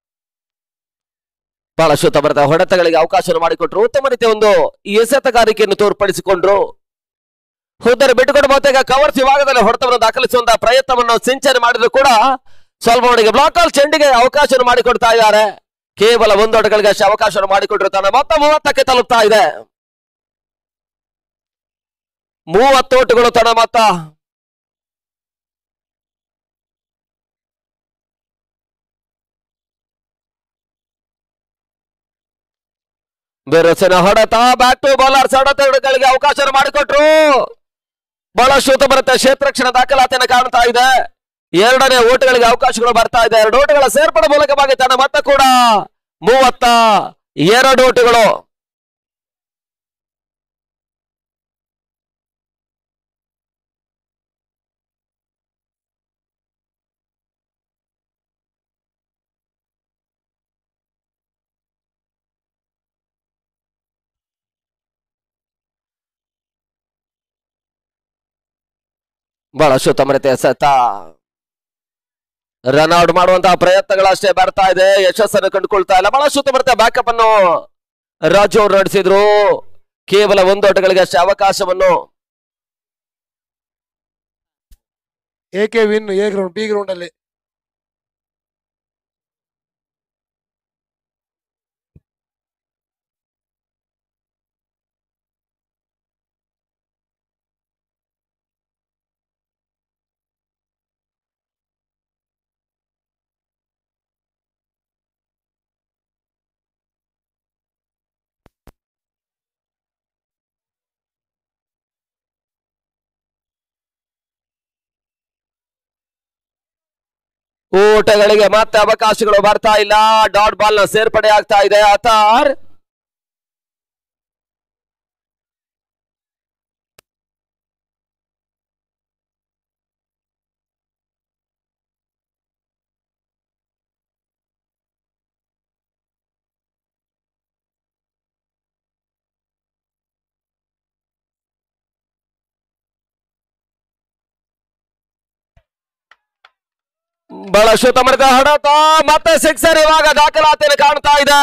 ಬಹಳಷ್ಟು ತವರದ ಹೊಡೆತಗಳಿಗೆ ಅವಕಾಶ ಮಾಡಿಕೊಟ್ರು ಉತ್ತಮ ರೀತಿಯ ಒಂದು ಎಸೆತಗಾರಿಕೆಯನ್ನು ತೋರ್ಪಡಿಸಿಕೊಂಡ್ರು ಹುದ್ದರ ಬಿಟ್ಟುಕೊಂಡು ಬಹುತೇಕ ಕವರ್ಸ್ ವಿಭಾಗದಲ್ಲಿ ಹೊಡೆತವನ್ನು ದಾಖಲಿಸುವಂತಹ ಪ್ರಯತ್ನವನ್ನು ಸಿಂಚನೆ ಮಾಡಿದ್ರು ಕೂಡ ಸ್ವಲ್ಪ ಮಟ್ಟಿಗೆ ಬ್ಲಾಕ್ ಆಲ್ ಚೆಂಡಿಗೆ ಅವಕಾಶ ಮಾಡಿಕೊಡ್ತಾ ಇದ್ದಾರೆ ಕೇವಲ ಒಂದು ಓಟಗಳಿಗೆ ಅಷ್ಟೇ ಅವಕಾಶ ಮಾಡಿಕೊಟ್ರು ತನ್ನ ಮೊತ್ತ ಮೂವತ್ತಕ್ಕೆ ತಲುಪ್ತಾ ಇದೆ ಮೂವತ್ತು ಓಟುಗಳು ತನ್ನ ಮೊತ್ತ ಬಿರುಸಿನ ಹೊಡೆತ ಬ್ಯಾಕ್ ಟು ಬೌಲರ್ ಸಡತಗಳಿಗೆ ಅವಕಾಶ ಮಾಡಿಕೊಟ್ರು ಬಹಳಷ್ಟು ಬರುತ್ತೆ ಕ್ಷೇತ್ರ ರಕ್ಷಣಾ ದಾಖಲಾತಿಯನ್ನು ಕಾಣ್ತಾ ಇದೆ ಎರಡನೇ ಓಟುಗಳಿಗೆ ಅವಕಾಶಗಳು ಬರ್ತಾ ಇದೆ ಎರಡು ಓಟುಗಳ ಸೇರ್ಪಡೆ ಮೂಲಕವಾಗಿ ತನ್ನ ಮೊತ್ತ ಕೂಡ ಮೂವತ್ತ ಎರಡು ಓಟುಗಳು ಬಹಳಷ್ಟು ತಮ್ಮ ರೀತಿಯ ಸತ ರನ್ ಔಟ್ ಮಾಡುವಂತಹ ಪ್ರಯತ್ನಗಳಷ್ಟೇ ಬರ್ತಾ ಇದೆ ಯಶಸ್ಸನ್ನು ಕಂಡುಕೊಳ್ತಾ ಇಲ್ಲ ಬಹಳಷ್ಟು ತಮ್ಮ ರೀತಿಯ ಬ್ಯಾಕಪ್ ಅನ್ನು ರಾಜು ಅವರು ನಡೆಸಿದ್ರು ಕೇವಲ ಒಂದು ಓಟಗಳಿಗೆ ಅಷ್ಟೇ ಅವಕಾಶವನ್ನು A K win A ground B ground ಅಲ್ಲಿ ಓಟಗಳಿಗೆ ಮತ್ತೆ ಅವಕಾಶಗಳು ಬರ್ತಾ ಇಲ್ಲ ಡಾಟ್ ಬಾಲ್ ನ ಸೇರ್ಪಡೆ ಆಗ್ತಾ ಇದೆ ಅತಾರ್ ಬಹಳಷ್ಟು ತಮರದ ಹೊಡೆತ ಮತ್ತೆ ಸಿಕ್ಸರ್ ಇವಾಗ ದಾಖಲಾತಿಯನ್ನು ಕಾಣ್ತಾ ಇದೆ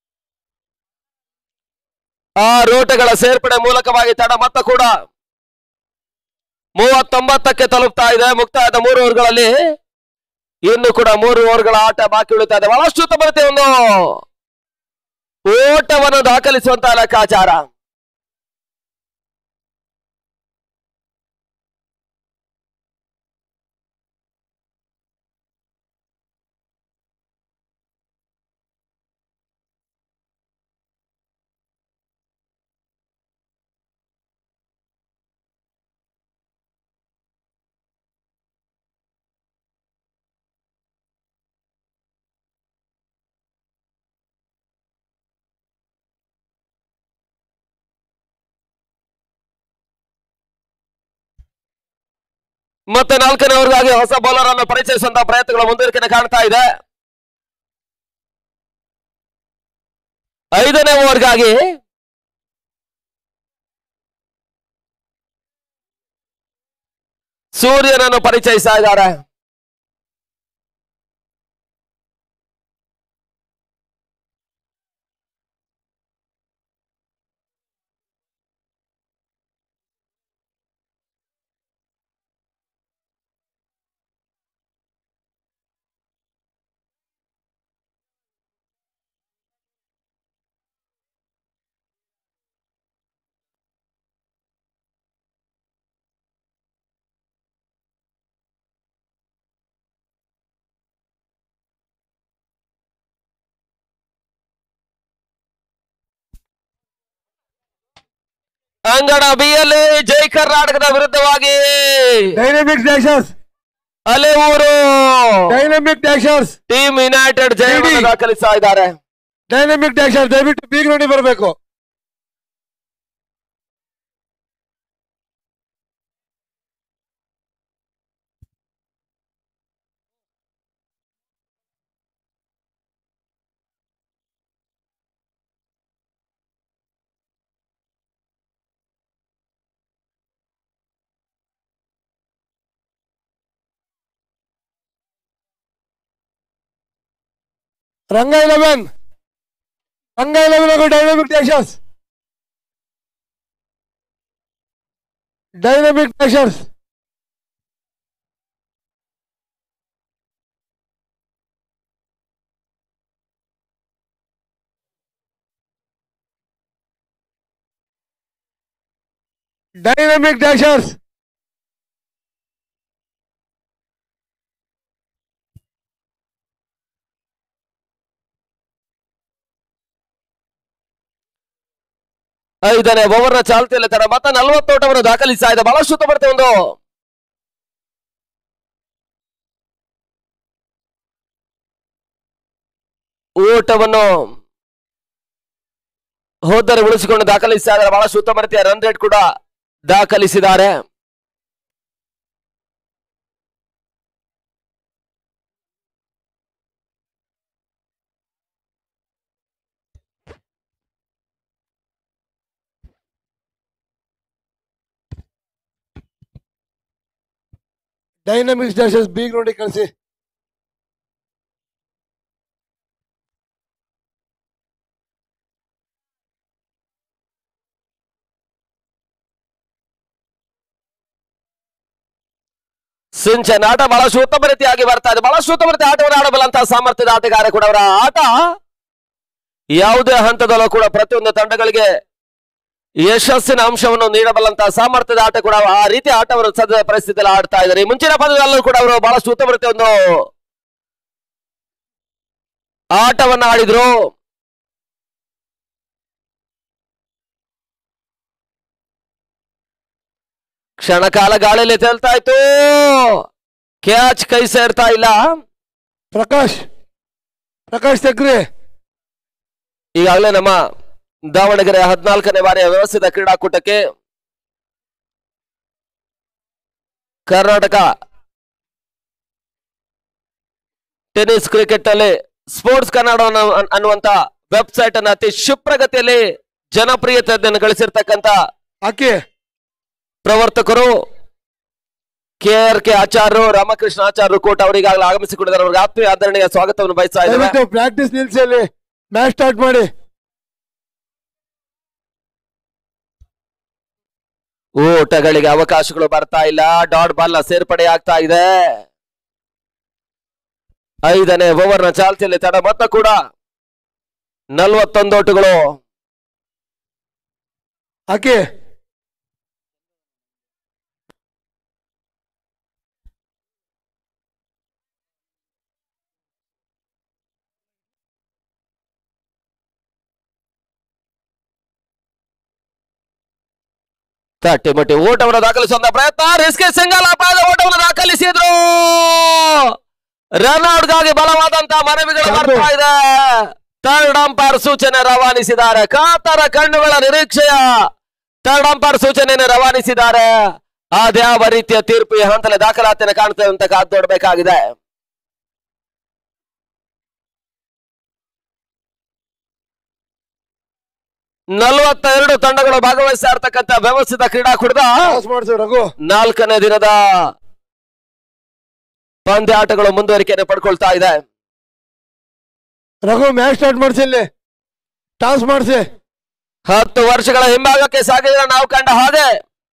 ಆ ರೋಟಗಳ ಸೇರ್ಪಡೆ ಮೂಲಕವಾಗಿ ತಡ ಮೊತ್ತ ಕೂಡ ಮೂವತ್ತೊಂಬತ್ತಕ್ಕೆ ತಲುಪ್ತಾ ಇದೆ ಮುಕ್ತಾಯದ ಮೂರು ಓವರ್ಗಳಲ್ಲಿ ಇನ್ನು ಕೂಡ ಮೂರು ಓವರ್ಗಳ ಆಟ ಬಾಕಿ ಉಳಿತಾ ಇದೆ ಬಹಳಷ್ಟು ಬರುತ್ತೆ ಒಂದು ಓಟವನ್ನು ದಾಖಲಿಸುವಂತಹ ಲೆಕ್ಕಾಚಾರ ಮತ್ತೆ ನಾಲ್ಕನೇ ಓವರ್ಗಾಗಿ ಹೊಸ ಬೌಲರ್ ಅನ್ನು ಪರಿಚಯಿಸುವಂತಹ ಪ್ರಯತ್ನಗಳು ಮುಂದುವರಿಕೆ ಕಾಣ್ತಾ ಇದೆ ಐದನೇ ಓವರ್ಗಾಗಿ ಸೂರ್ಯನನ್ನು ಪರಿಚಯಿಸ್ತಾ ಇದ್ದಾರೆ ಅಂಗಡ ಬಿಯಲ್ಲಿ ಜೈ ಕರ್ನಾಟಕದ ವಿರುದ್ಧವಾಗಿ dynamic dashers Aleyur dynamic dashers team united ಜಯವನ್ನು ಇಡೀ. ದಾಖಲಿಸ್ತಾ ಇದ್ದಾರೆ ಡೈನಮಿಕ್ ಡ್ಯಾಶರ್ಸ್ ದಯವಿಟ್ಟು ಬೀಗ್ ನೋಡಿ ಬರಬೇಕು ರಂಗ ಇಲೆವೆನ್ ರಂಗ ಇಲೆವೆನ್ ಹಾಗೂ dynamic dashers dynamic dashers dynamic dashers ಐದನೇ ಓವರ್ನ ಚಾಲ್ತಿಯಲ್ಲಿ ತಡ ಮತ್ತೆ ನಲವತ್ತೋಟವನ್ನು ದಾಖಲಿಸ್ತಾ ಇದೆ ಬಹಳಷ್ಟು ಬರುತ್ತೆ ಒಂದು ಓಟವನ್ನು ಹೋದರೆ ಉಳಿಸಿಕೊಂಡು ದಾಖಲಿಸ್ತಾ ಇದ್ದಾರೆ ಬಹಳಷ್ಟು ಉತ್ತಮ ರೀತಿಯ ರನ್ ರೇಟ್ ಕೂಡ ದಾಖಲಿಸಿದ್ದಾರೆ ಡೈನಮಿಕ್ಸ್ ಡ್ಯಾಶಸ್ ಬೀಗ್ ನೋಡಿ ಕಳಿಸಿ ಸಿಂಚನ್ ಆಟ ಬಹಳಷ್ಟು ಉತ್ತಮ ರೀತಿಯಾಗಿ ಬರ್ತಾ ಇದೆ ಬಹಳಷ್ಟು ಉತ್ತಮ ರೀತಿಯ ಆಟವನ್ನು ಆಡಬಲ್ಲಂತಹ ಸಾಮರ್ಥ್ಯದ ಆಟಗಾರ ಕೂಡ ಅವರ ಆಟ ಯಾವುದೇ ಹಂತದಲ್ಲೂ ಕೂಡ ಪ್ರತಿಯೊಂದು ತಂಡಗಳಿಗೆ ಯಶಸ್ಸಿನ ಅಂಶವನ್ನು ನೀಡಬಲ್ಲಂತಹ ಸಾಮರ್ಥ್ಯದ ಆಟ ಕೂಡ ಆ ರೀತಿ ಆಟವನ್ನು ಸದ್ಯದ ಪರಿಸ್ಥಿತಿಯಲ್ಲಿ ಆಡ್ತಾ ಇದ್ದಾರೆ ಈ ಮುಂಚಿನ ಪದದಲ್ಲೂ ಕೂಡ ಅವರು ಬಹಳಷ್ಟು ಉತ್ತಮ ರೀತಿಯ ಒಂದು ಆಟವನ್ನ ಆಡಿದ್ರು ಕ್ಷಣಕಾಲ ಗಾಳಿಯಲ್ಲಿ ತೇಲ್ತಾ ಇತ್ತು ಕ್ಯಾಚ್ ಕೈ ಸೇರ್ತಾ ಇಲ್ಲ ಪ್ರಕಾಶ್ ಪ್ರಕಾಶ್ ತೆಗ್ರಿ ಈಗಾಗಲೇ ನಮ್ಮ ದಾವಣಗೆರೆ ಹದಿನಾಲ್ಕನೇ ಬಾರಿಯ ವ್ಯವಸ್ಥಿತ ಕ್ರೀಡಾಕೂಟಕ್ಕೆ ಕರ್ನಾಟಕ ಟೆನ್ನಿಸ್ ಕ್ರಿಕೆಟ್ ಅಲ್ಲಿ ಸ್ಪೋರ್ಟ್ಸ್ ಕನ್ನಡ ಅನ್ನೋ- ಅನ್ನುವಂತ ವೆಬ್ಸೈಟ್ ಅನ್ನು ಅತಿ ಕ್ಷಿಪ್ರಗತಿಯಲ್ಲಿ ಜನಪ್ರಿಯತೆಯನ್ನು ಗಳಿಸಿರ್ತಕ್ಕಂತ ಹಾಕಿ ಪ್ರವರ್ತಕರು ಕೆ ಆರ್ ಕೆ ಆಚಾರ್ಯರು ರಾಮಕೃಷ್ಣ ಆಚಾರ್ಯರು ಕೋಟ್ ಅವರಿಗಾಗಲೇ ಆಗಮಿಸಿಕೊಂಡಿದ್ದಾರೆ ಅವರಿಗೆ ಆತ್ಮೀಯ ಆಧರಣೆಯ ಸ್ವಾಗತವನ್ನು ಬಯಸ್ತಾ ಇದ್ದೇವೆ ದಯವಿಟ್ಟು ಪ್ರಾಕ್ಟೀಸ್ ನಿಲ್ಸಿ ಅಲ್ಲಿ ಮ್ಯಾಚ್ ಸ್ಟಾರ್ಟ್ ಮಾಡಿ ಓಟಗಳಿಗೆ ಅವಕಾಶಗಳು ಬರ್ತಾ ಇಲ್ಲ ಡಾಟ್ ಬಾಲ್ ನ ಸೇರ್ಪಡೆ ಆಗ್ತಾ ಇದೆ ಐದನೇ ಓವರ್ನ ಚಾಲ್ತಿಯಲ್ಲಿ ತಡ ಮೊತ್ತ ಕೂಡ ನಲವತ್ತೊಂದು ಓಟುಗಳು ಹಾಕಿ ತಟ್ಟಿ ಮುಟ್ಟಿ ಓಟವನ್ನು ದಾಖಲಿಸುವಂತ ಪ್ರಯತ್ನ ರಿಸ್ಕಿ ಸಿಂಗಲ್ ಅಪಾಯದ ಓಟವನ್ನು ದಾಖಲಿಸಿದ್ರು ರನ್ಔಟ್ ಗಾಗಿ ಬಲವಾದಂತಹ ಮನವಿಗಳು ಬರ್ತಾ ಇದೆ ಥರ್ಡ್ ಅಂಪೈರ್ ಸೂಚನೆ ರವಾನಿಸಿದ್ದಾರೆ ಕಾತರ ಕಣ್ಣುಗಳ ನಿರೀಕ್ಷೆಯ ಥರ್ಡ್ ಅಂಪೈರ್ ಸೂಚನೆಯನ್ನು ರವಾನಿಸಿದ್ದಾರೆ ಅದ್ಯಾವ ರೀತಿಯ ತೀರ್ಪು ಈ ಹಂತದಲ್ಲಿ ದಾಖಲಾತಿಯನ್ನು ಕಾಣ್ತದೆ ಅಂತ ಕಾದು ನೋಡಬೇಕಾಗಿದೆ ನಲವತ್ತೆರಡು ತಂಡಗಳು ಭಾಗವಹಿಸ್ತಾ ಇರ್ತಕ್ಕಂಥ ವ್ಯವಸ್ಥಿತ ಕ್ರೀಡಾಕೂಟದ ಪಾಸ್ ಮಾಡಿಸು ರಘು ನಾಲ್ಕನೇ ದಿನದ ಪಂದ್ಯಾಟಗಳು ಮುಂದುವರಿಕೆಯನ್ನು ಪಡ್ಕೊಳ್ತಾ ಇದೆ ರಘು ಮ್ಯಾಚ್ ಸ್ಟಾರ್ಟ್ ಮಾಡಿಸಿ ಇಲ್ಲಿ ಟಾಸ್ ಮಾಡಿಸಿ ಹತ್ತು ವರ್ಷಗಳ ಹಿಂಭಾಗಕ್ಕೆ ಸಾಗಿದ್ರೆ ನಾವು ಕಂಡ ಹಾಗೆ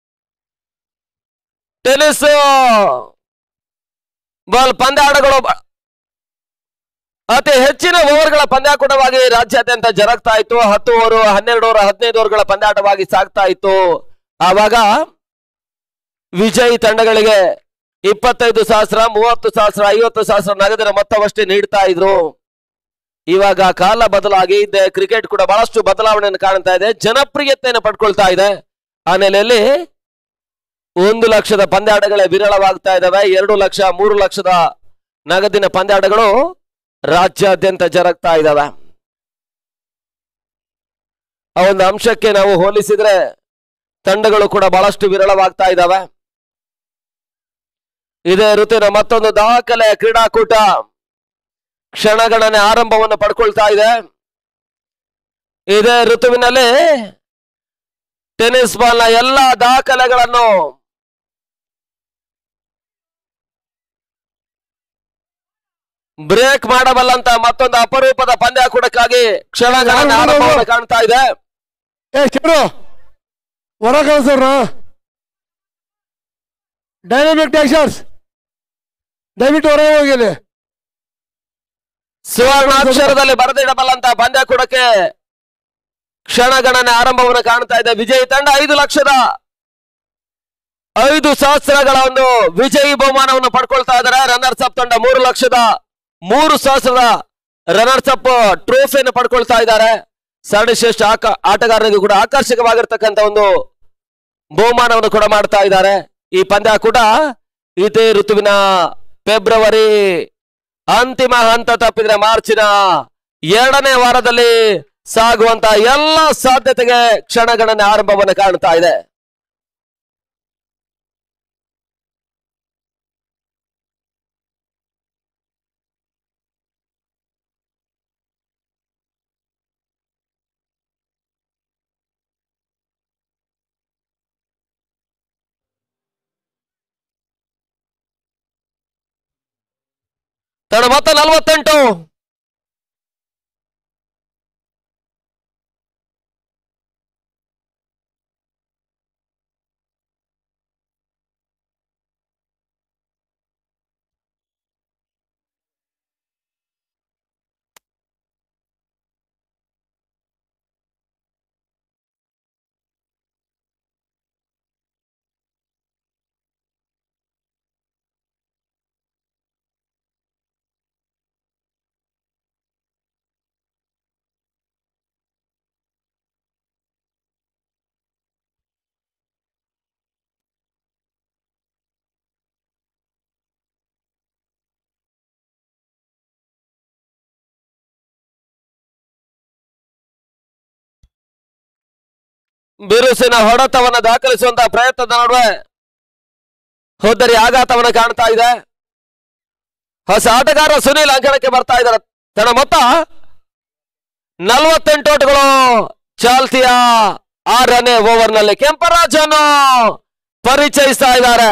ಟೆನಿಸ್ ಬಾಲ್ ಪಂದ್ಯಾಟಗಳು ಬ- ಅತಿ ಹೆಚ್ಚಿನ ಓವರ್ಗಳ ಪಂದ್ಯಾಕೂಟವಾಗಿ ರಾಜ್ಯಾದ್ಯಂತ ಜರುಗ್ತಾ ಇತ್ತು ಹತ್ತು ಓವರ್ ಹನ್ನೆರಡು ಓವರ್ ಹದಿನೈದು ಓವರ್ಗಳ ಪಂದ್ಯಾಟವಾಗಿ ಸಾಗ್ತಾ ಇತ್ತು ಆವಾಗ ವಿಜಯಿ ತಂಡಗಳಿಗೆ ಇಪ್ಪತ್ತೈದು ಸಹಸ್ರ ಮೂವತ್ತು ಸಹಸ್ರ ಐವತ್ತು ಸಹಸ್ರ ನಗದಿನ ಮೊತ್ತವಷ್ಟೇ ನೀಡ್ತಾ ಇದ್ರು ಇವಾಗ ಕಾಲ ಬದಲಾಗಿ ಇದೆ ಕ್ರಿಕೆಟ್ ಕೂಡ ಬಹಳಷ್ಟು ಬದಲಾವಣೆಯನ್ನು ಕಾಣ್ತಾ ಇದೆ ಜನಪ್ರಿಯತೆಯನ್ನು ಪಡ್ಕೊಳ್ತಾ ಇದೆ ಆ ನೆಲೆಯಲ್ಲಿ ಒಂದು ಲಕ್ಷದ ಪಂದ್ಯಾಟಗಳೇ ವಿರಳವಾಗ್ತಾ ಇದಾವೆ ಎರಡು ಲಕ್ಷ ಮೂರು ಲಕ್ಷದ ನಗದಿನ ಪಂದ್ಯಾಟಗಳು ರಾಜ್ಯಾದ್ಯಂತ ಜರುಗ್ತಾ ಇದಾವೆ ಆ ಒಂದು ಅಂಶಕ್ಕೆ ನಾವು ಹೋಲಿಸಿದ್ರೆ ತಂಡಗಳು ಕೂಡ ಬಹಳಷ್ಟು ವಿರಳವಾಗ್ತಾ ಇದಾವೆ ಇದೇ ಋತುವಿನ ಮತ್ತೊಂದು ದಾಖಲೆ ಕ್ರೀಡಾಕೂಟ ಕ್ಷಣಗಣನೆ ಆರಂಭವನ್ನು ಪಡ್ಕೊಳ್ತಾ ಇದೆ ಇದೇ ಋತುವಿನಲ್ಲಿ ಟೆನ್ನಿಸ್ ಬಾಲ್ನ ಎಲ್ಲ ದಾಖಲೆಗಳನ್ನು ಬ್ರೇಕ್ ಮಾಡಬಲ್ಲಂತ ಮತ್ತೊಂದು ಅಪರೂಪದ ಪಂದ್ಯಾಕೂಟಕ್ಕಾಗಿ ಕ್ಷಣಗಣನೆ ಆರಂಭವನ್ನು ಕಾಣ್ತಾ ಇದೆ ಏ ಶಿವರು ಹೊರ ಕಳಿಸೋರ್ನ ಡೈನಾಮಿಕ್ ಟ್ಯಾಕ್ಸರ್ಸ್ ದಯವಿಟ್ಟು ಹೊರಗೆ ಹೋಗಿಲಿ ಸುವರ್ಣಾಕ್ಷರದಲ್ಲಿ ಬರೆದಿಡಬಲ್ಲಂತ ಪಂದ್ಯಾಕೂಟಕ್ಕೆ ಕ್ಷಣಗಣನೆ ಆರಂಭವನ್ನು ಕಾಣ್ತಾ ಇದೆ ವಿಜಯಿ ತಂಡ ಐದು ಲಕ್ಷದ ಐದು ಸಹಸ್ರಗಳ ಒಂದು ವಿಜಯಿ ಬಹುಮಾನವನ್ನು ಪಡ್ಕೊಳ್ತಾ ಇದ್ದಾರೆ ರನ್ನರ್ಸ್ ಅಪ್ ತಂಡ ಮೂರು ಲಕ್ಷದ ಮೂರು ಸಹಸ್ರದ ರನ್ನರ್ಸ್ ಅಪ್ ಟ್ರೋಫಿಯನ್ನು ಪಡ್ಕೊಳ್ತಾ ಇದ್ದಾರೆ ಸರ್ವಶ್ರೇಷ್ಠ ಆಕ ಆಟಗಾರನಿಗೂ ಕೂಡ ಆಕರ್ಷಕವಾಗಿರ್ತಕ್ಕಂಥ ಒಂದು ಬಹುಮಾನವನ್ನು ಕೂಡ ಮಾಡ್ತಾ ಇದ್ದಾರೆ ಈ ಪಂದ್ಯಾಕೂಟ ಇದೇ ಋತುವಿನ ಫೆಬ್ರವರಿ ಅಂತಿಮ ಹಂತ ತಪ್ಪಿದ್ರೆ ಮಾರ್ಚಿನ ಎರಡನೇ ವಾರದಲ್ಲಿ ಸಾಗುವಂತ ಎಲ್ಲ ಸಾಧ್ಯತೆಗೆ ಕ್ಷಣಗಣನೆ ಆರಂಭವನ್ನು ಕಾಣ್ತಾ ಇದೆ ತಡ ಮೊತ್ತ ನಲವತ್ತೆಂಟು ಬಿರುಸಿನ ಹೊಡೆತವನ್ನು ದಾಖಲಿಸುವಂತಹ ಪ್ರಯತ್ನದ ನಡುವೆ ಹೋದರಿ ಆಘಾತವನ್ನು ಕಾಣ್ತಾ ಇದೆ ಹೊಸ ಆಟಗಾರ ಸುನೀಲ್ ಅಂಕಣಕ್ಕೆ ಬರ್ತಾ ಇದ್ದಾರೆ ತನ್ನ ಮೊತ್ತ ನಲವತ್ತೆಂಟು ಓಟುಗಳು ಚಾಲ್ತಿಯ ಆರನೇ ಓವರ್ನಲ್ಲಿ ಕೆಂಪರಾಜನ್ನು ಪರಿಚಯಿಸ್ತಾ ಇದ್ದಾರೆ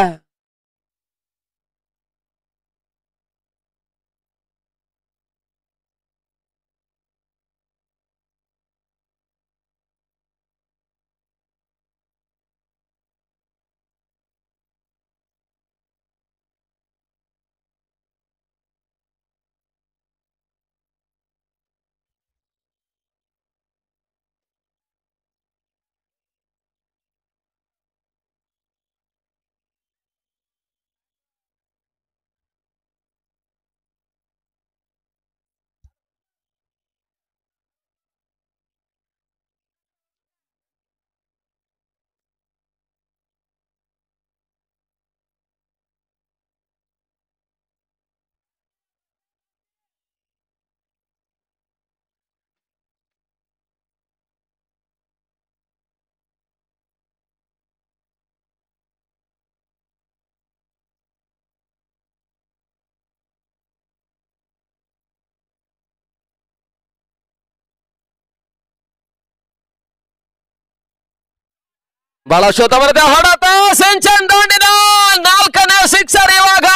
ಬಹಳ ಶೋತವರದ ಹೊಡೆತ ಸಿಂಚನ್ ದಾಂಡಿನ ನಾಲ್ಕನೇ ಸಿಕ್ಸರ್ ಇವಾಗ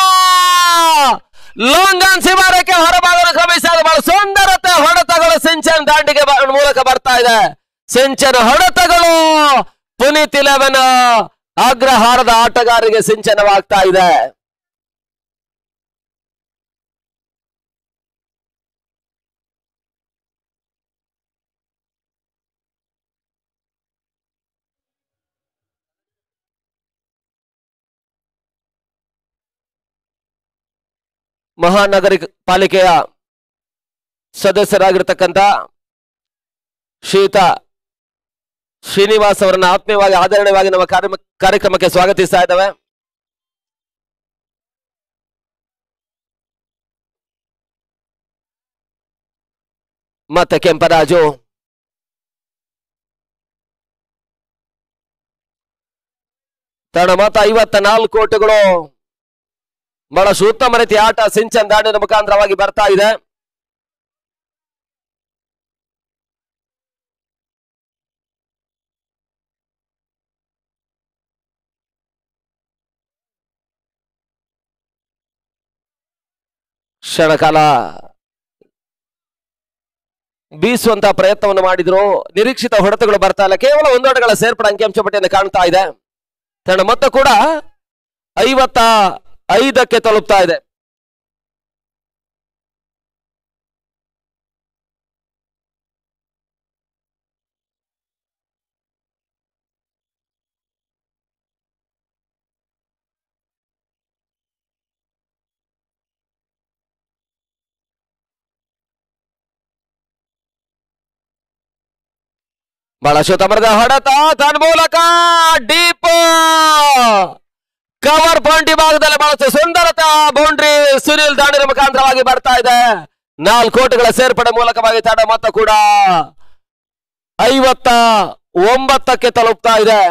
ಲಾಂಗನ್ ಶಿವಾರಕ್ಕೆ ಹೊರಭಾಗದ ಕ್ರಮಿಸಿದ ಬಹಳ ಸುಂದರತೆ ಹೊಡೆತಗಳು ಸಿಂಚನ್ ದಾಂಡಿಗೆ ಬ- ಮೂಲಕ ಬರ್ತಾ ಇದೆ ಸಿಂಚನ್ ಹೊಡೆತಗಳು ಪುನೀತ್ ಇಲೆವೆನ್ ಅಗ್ರಹಾರದ ಆಟಗಾರರಿಗೆ ಸಿಂಚನವಾಗ್ತಾ ಇದೆ ಮಹಾನಗರ ಪಾಲಿಕೆಯ ಸದಸ್ಯರಾಗಿರ್ತಕ್ಕಂಥ ಶ್ರೀಯುತ ಶ್ರೀನಿವಾಸ್ ಅವರನ್ನ ಆತ್ಮೀಯವಾಗಿ ಆದರಣೀಯವಾಗಿ ನಮ್ಮ ಕಾರ್ಯ- ಕಾರ್ಯಕ್ರಮಕ್ಕೆ ಸ್ವಾಗತಿಸ್ತಾ ಇದ್ದಾವೆ ಮತ್ತೆ ಕೆಂಪರಾಜು ತನ್ನ ಮತ ಐವತ್ತ ನಾಲ್ಕು ಕೋಟಿಗಳು ಬಹಳಷ್ಟು ಉತ್ತಮ ರೀತಿಯ ಆಟ ಸಿಂಚನ್ ದಾಂಡಿನ ಮುಖಾಂತರವಾಗಿ ಬರ್ತಾ ಇದೆ ಕ್ಷಣಕಾಲ ಬೀಸುವಂತ ಪ್ರಯತ್ನವನ್ನು ಮಾಡಿದ್ರು ನಿರೀಕ್ಷಿತ ಹೊಡೆತಗಳು ಬರ್ತಾ ಇಲ್ಲ ಕೇವಲ ಒಂದೊಡೆಗಳ ಸೇರ್ಪಡೆ ಅಂಕಿಅಂಶ ಪಟ್ಟಿಯನ್ನು ಕಾಣ್ತಾ ಇದೆ ತನ್ನ ಮೊತ್ತ ಕೂಡ ಐವತ್ತ ಐದಕ್ಕೆ ತಲುಪ್ತಾ ಇದೆ ಬಹಳ ಶುತಮರದ ಹೊಡೆತ ತನ್ನ ಮೂಲಕ ಡೀಪ್ ಕವರ್ ಪಾಯಿಂಟ್ ಭಾಗದಲ್ಲಿ ಬಹಳಷ್ಟು ಸುಂದರತ ಬೌಂಡ್ರಿ ಸುನಿಲ್ ದಾಂಡಿನ ಮುಖಾಂತರವಾಗಿ ಬರ್ತಾ ಇದೆ ನಾಲ್ಕು ಕೋಟಿಗಳ ಸೇರ್ಪಡೆ ಮೂಲಕವಾಗಿ ತಂಡ ಮೊತ್ತ ಕೂಡ ಐವತ್ತ ಒಂಬತ್ತಕ್ಕೆ ತಲುಪ್ತಾ ಇದೆ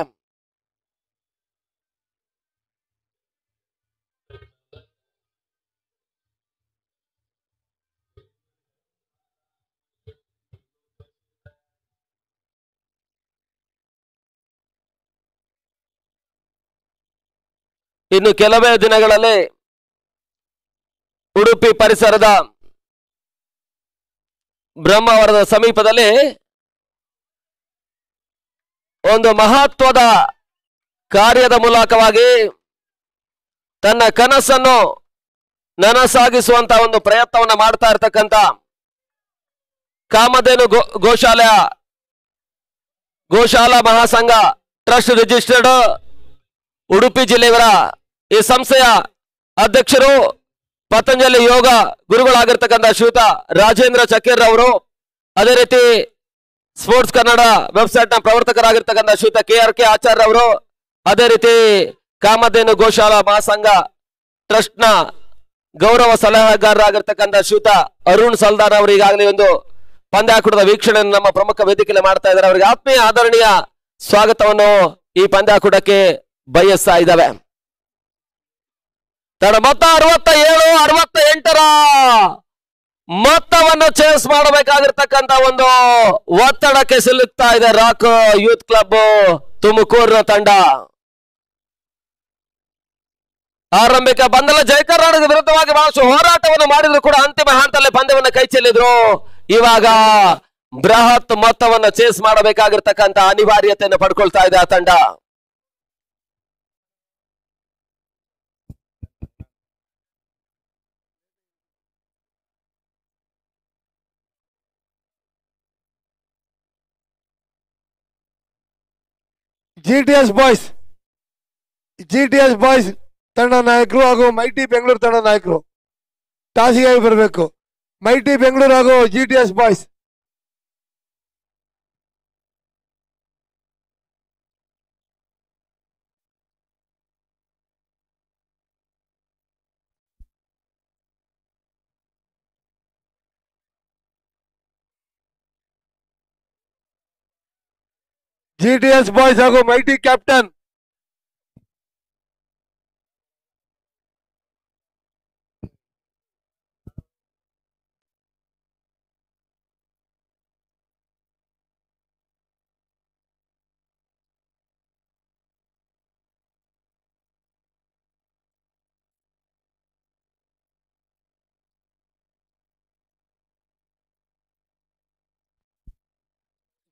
ಇನ್ನು ಕೆಲವೇ ದಿನಗಳಲ್ಲಿ ಉಡುಪಿ ಪರಿಸರದ ಬ್ರಹ್ಮಾವರದ ಸಮೀಪದಲ್ಲಿ ಒಂದು ಮಹತ್ವದ ಕಾರ್ಯದ ಮೂಲಕವಾಗಿ ತನ್ನ ಕನಸನ್ನು ನನಸಾಗಿಸುವಂತ ಒಂದು ಪ್ರಯತ್ನವನ್ನ ಮಾಡ್ತಾ ಇರ್ತಕ್ಕಂಥ ಕಾಮಧೇನು ಗೋ ಗೋಶಾಲೆಯ ಗೋಶಾಲಾ ಮಹಾಸಂಘ ಟ್ರಸ್ಟ್ ರಿಜಿಸ್ಟರ್ಡ್ ಉಡುಪಿ ಜಿಲ್ಲೆಯವರ ಈ ಸಂಸ್ಥೆಯ ಅಧ್ಯಕ್ಷರು ಪತಂಜಲಿ ಯೋಗ ಗುರುಗಳಾಗಿರ್ತಕ್ಕಂಥ ಶ್ರೀಯುತ ರಾಜೇಂದ್ರ ಚಕೇರ್ ಅವರು ಅದೇ ರೀತಿ ಸ್ಪೋರ್ಟ್ಸ್ ಕನ್ನಡ ವೆಬ್ಸೈಟ್ ನ ಪ್ರವರ್ತಕರಾಗಿರ್ತಕ್ಕಂಥ ಶ್ರೀಯುತ ಕೆ ಆರ್ ಕೆ ಆಚಾರ್ಯ ಅವರು ಅದೇ ರೀತಿ ಕಾಮಧೇನು ಗೋಶಾಲಾ ಮಹಾಸಂಘ ಟ್ರಸ್ಟ್ ನ ಗೌರವ ಸಲಹೆಗಾರರಾಗಿರ್ತಕ್ಕಂಥ ಶ್ರೀಯುತ ಅರುಣ್ ಸಲ್ದಾರ್ ಅವರು ಈಗಾಗಲೇ ಒಂದು ಪಂದ್ಯಾಕೂಟದ ವೀಕ್ಷಣೆಯನ್ನು ನಮ್ಮ ಪ್ರಮುಖ ವೇದಿಕೆಯಲ್ಲಿ ಮಾಡ್ತಾ ಇದ್ದಾರೆ ಅವರಿಗೆ ಆತ್ಮೀಯ ಆದರಣೀಯ ಸ್ವಾಗತವನ್ನು ಈ ಪಂದ್ಯಾಕೂಟಕ್ಕೆ ಬಯಸ್ತಾ ಇದ್ದಾವೆ ತನ್ನ ಮೊತ್ತ ಅರವತ್ತ ಏಳು ಅರವತ್ತ ಎಂಟರ ಮೊತ್ತವನ್ನು ಚೇಸ್ ಮಾಡಬೇಕಾಗಿರ್ತಕ್ಕಂತ ಒಂದು ಒತ್ತಡಕ್ಕೆ ಸಿಲುಕ್ತಾ ಇದೆ ರಾಕ್ ಯೂತ್ ಕ್ಲಬ್ ತುಮಕೂರಿನ ತಂಡ ಆರಂಭಿಕ ಬಂದಲ ಜಯಕರ್ನಾಟಕದ ವಿರುದ್ಧವಾಗಿ ಬಹಳಷ್ಟು ಹೋರಾಟವನ್ನು ಮಾಡಿದ್ರು ಕೂಡ ಅಂತಿಮ ಹಂತದಲ್ಲಿ ಪಂದ್ಯವನ್ನು ಕೈ ಚೆಲ್ಲಿದ್ರು ಇವಾಗ ಬೃಹತ್ ಮೊತ್ತವನ್ನು ಚೇಸ್ ಮಾಡಬೇಕಾಗಿರ್ತಕ್ಕಂತ ಅನಿವಾರ್ಯತೆಯನ್ನು ಪಡ್ಕೊಳ್ತಾ ಇದೆ ಆ ತಂಡ G T S boys G T S boys ತಂಡ ನಾಯಕರು ಹಾಗೂ ಮೈಟಿ ಬೆಂಗಳೂರು ತಂಡ ನಾಯಕರು ಟಾಸಿಗೆ ಬರಬೇಕು ಮೈಟಿ ಬೆಂಗಳೂರು ಹಾಗೂ G T S boys G T S boys ಹಾಗೂ mighty captain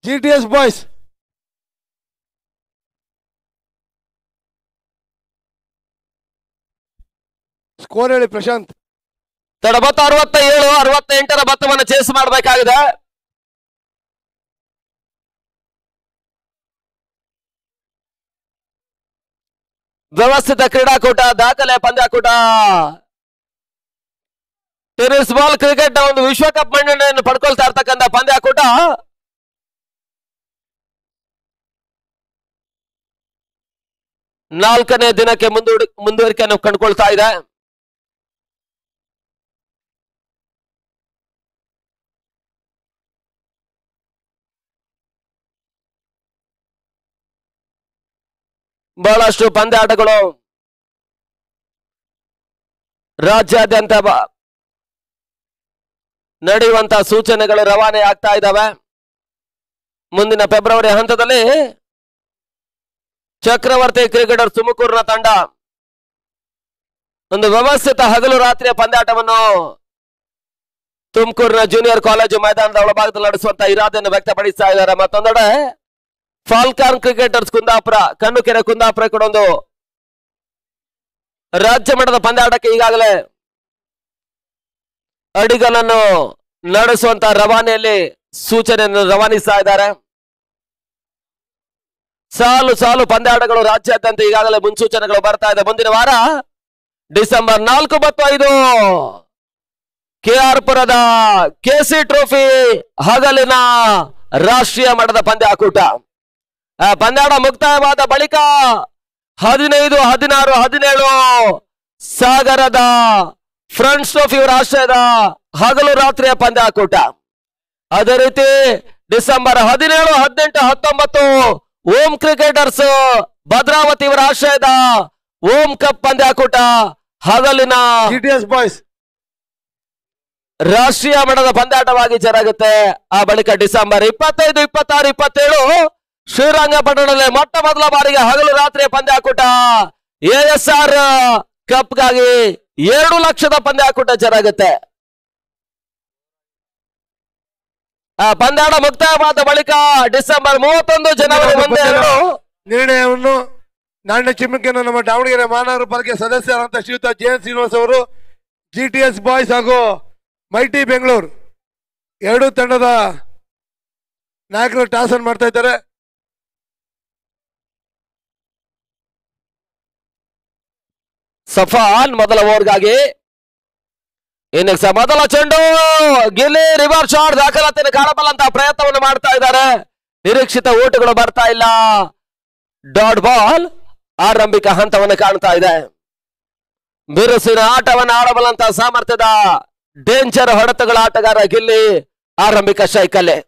G T S boys score ಹೇಳಿ ಪ್ರಶಾಂತ್ ತಡ ಬತ್ತ ಅರವತ್ತ ಏಳು ಅರವತ್ತ ಎಂಟರ ಬತ್ತವನ್ನು ಚೇಸ್ ಮಾಡಬೇಕಾಗಿದೆ ವ್ಯವಸ್ಥಿತ ಕ್ರೀಡಾಕೂಟ ದಾಖಲೆ ಪಂದ್ಯಾಕೂಟ ಟೆನಿಸ್ ಬಾಲ್ ಕ್ರಿಕೆಟ್ ನ ಒಂದು ವಿಶ್ವಕಪ್ ಮನ್ನಣೆಯನ್ನು ಪಡ್ಕೊಳ್ತಾ ಇರ್ತಕ್ಕಂಥ ಪಂದ್ಯಾಕೂಟ ನಾಲ್ಕನೇ ದಿನಕ್ಕೆ ಮುಂದೂಡಿ ಮುಂದುವರಿಕೆಯನ್ನು ಕಂಡುಕೊಳ್ತಾ ಇದೆ ಬಹಳಷ್ಟು ಪಂದ್ಯಾಟಗಳು ರಾಜ್ಯಾದ್ಯಂತ ಬ- ನಡೆಯುವಂತ ಸೂಚನೆಗಳು ರವಾನೆ ಆಗ್ತಾ ಇದ್ದಾವೆ ಮುಂದಿನ ಫೆಬ್ರವರಿ ಹಂತದಲ್ಲಿ ಚಕ್ರವರ್ತಿ ಕ್ರಿಕೆಟರ್ ತುಮಕೂರಿನ ತಂಡ ಒಂದು ವ್ಯವಸ್ಥಿತ ಹಗಲು ರಾತ್ರಿಯ ಪಂದ್ಯಾಟವನ್ನು ತುಮಕೂರಿನ ಜೂನಿಯರ್ ಕಾಲೇಜು ಮೈದಾನದ ಒಳಭಾಗದಲ್ಲಿ ನಡೆಸುವಂತ ಇರಾದೆಯನ್ನು ವ್ಯಕ್ತಪಡಿಸ್ತಾ ಇದ್ದಾರೆ ಮತ್ತೊಂದೆಡೆ ಫಾಲ್ಕಾನ್ ಕ್ರಿಕೆಟರ್ಸ್ ಕುಂದಾಪುರ ಕಣ್ಣುಕೆರೆ ಕುಂದಾಪುರ ಕೂಡ ಒಂದು ರಾಜ್ಯ ಮಟ್ಟದ ಪಂದ್ಯಾಟಕ್ಕೆ ಈಗಾಗಲೇ ಅಡಿಗಲನ್ನು ನಡೆಸುವಂತ ರವಾನೆಯಲ್ಲಿ ಸೂಚನೆಯನ್ನು ರವಾನಿಸ್ತಾ ಇದ್ದಾರೆ ಸಾಲು ಸಾಲು ಪಂದ್ಯಾಟಗಳು ರಾಜ್ಯಾದ್ಯಂತ ಈಗಾಗಲೇ ಮುನ್ಸೂಚನೆಗಳು ಬರ್ತಾ ಇದೆ ಮುಂದಿನ ವಾರ ಡಿಸೆಂಬರ್ ನಾಲ್ಕು ಮತ್ತು ಐದು ಕೆ ಆರ್ ಪುರದ ಕೆಸಿ ಟ್ರೋಫಿ ಹಗಲಿನ ರಾಷ್ಟ್ರೀಯ ಮಟ್ಟದ ಪಂದ್ಯಾಕೂಟ ಆ ಪಂದ್ಯಾಟ ಮುಕ್ತಾಯವಾದ ಬಳಿಕ ಹದಿನೈದು ಹದಿನಾರು ಹದಿನೇಳು ಸಾಗರದ ಫ್ರಂಟ್ಸ್ ಟ್ರೋಫಿ ರಾಷ್ಟ್ರೀಯದ ಹಗಲು ರಾತ್ರಿಯ ಪಂದ್ಯಾಕೂಟ ಅದೇ ರೀತಿ ಡಿಸೆಂಬರ್ ಹದಿನೇಳು ಹದಿನೆಂಟು ಹತ್ತೊಂಬತ್ತು ಓಂ ಕ್ರಿಕೆಟರ್ಸ್ ಭದ್ರಾವತಿ ಇವರ ಆಶ್ರಯದ ಓಂ ಕಪ್ ಪಂದ್ಯಾಕೂಟ ಹಗಲಿನ ಜಿ ಟಿ ಎಸ್ ಬಾಯ್ಸ್ ರಾಷ್ಟ್ರೀಯ ಮಟ್ಟದ ಪಂದ್ಯಾಟವಾಗಿ ಜರುಗುತ್ತೆ ಆ ಬಳಿಕ ಡಿಸೆಂಬರ್ ಇಪ್ಪತ್ತೈದು ಇಪ್ಪತ್ತಾರು ಇಪ್ಪತ್ತೇಳು ಶ್ರೀರಂಗಪಟ್ಟಣದಲ್ಲಿ ಮೊಟ್ಟ ಮೊದಲ ಬಾರಿಗೆ ಹಗಲು ರಾತ್ರಿಯ ಪಂದ್ಯಾಕೂಟ ಎಎಸ್ಆರ್ ಕಪ್ಗಾಗಿ ಎರಡು ಲಕ್ಷದ ಪಂದ್ಯಾಕೂಟ ಜರುಗುತ್ತೆ ಆ ಪಂದ್ಯಾಟ ಮುಕ್ತಾಯವಾದ ಬಳಿಕ ಡಿಸೆಂಬರ್ ಮೂವತ್ತೊಂದು ಜನವರಿ ಒಂದೆರಡು ನಿರ್ಣಯವನ್ನು ನಾಣ್ಯ ಚಿಮ್ಮಕ್ಕಿಯನ್ನು ನಮ್ಮ ದಾವಣಗೆರೆ ಮಹಾನಗರ ಪಾಲಿಕೆ ಸದಸ್ಯರಾದಂಥ ಶ್ರೀಯುತ ಜೆ ಎನ್ ಶ್ರೀನಿವಾಸ್ ಅವರು ಜಿ ಟಿ ಎಸ್ ಬಾಯ್ಸ್ ಹಾಗೂ ಮೈಟಿ ಬೆಂಗಳೂರು ಎರಡೂ ತಂಡದ ನಾಯಕರು ಟಾಸ್ ಅನ್ನು ಮಾಡ್ತಾ ಇದ್ದಾರೆ ಸಫಾನ್ ಮೊದಲ ಓವರ್ಗಾಗಿ ಇನ್ನಿಂಗ್ಸ್ ಮೊದಲ ಚೆಂಡು ಗಿಲ್ಲಿ ರಿವರ್ಸ್ ಶಾಟ್ ದಾಖಲಾತಿಯನ್ನು ಕಾಣಬಲ್ಲಂತ ಪ್ರಯತ್ನವನ್ನು ಮಾಡ್ತಾ ಇದ್ದಾರೆ ನಿರೀಕ್ಷಿತ ಓಟುಗಳು ಬರ್ತಾ ಇಲ್ಲ ಡಾಟ್ ಬಾಲ್ ಆರಂಭಿಕ ಹಂತವನ್ನು ಕಾಣ್ತಾ ಇದೆ ಬಿರುಸಿನ ಆಟವನ್ನು ಆಡಬಲ್ಲಂತ ಸಾಮರ್ಥ್ಯದ ಡೇಂಜರ್ ಹೊಡೆತಗಳ ಆಟಗಾರ ಗಿಲ್ಲಿ ಆರಂಭಿಕ ಶೈಕಲ್ಲೆ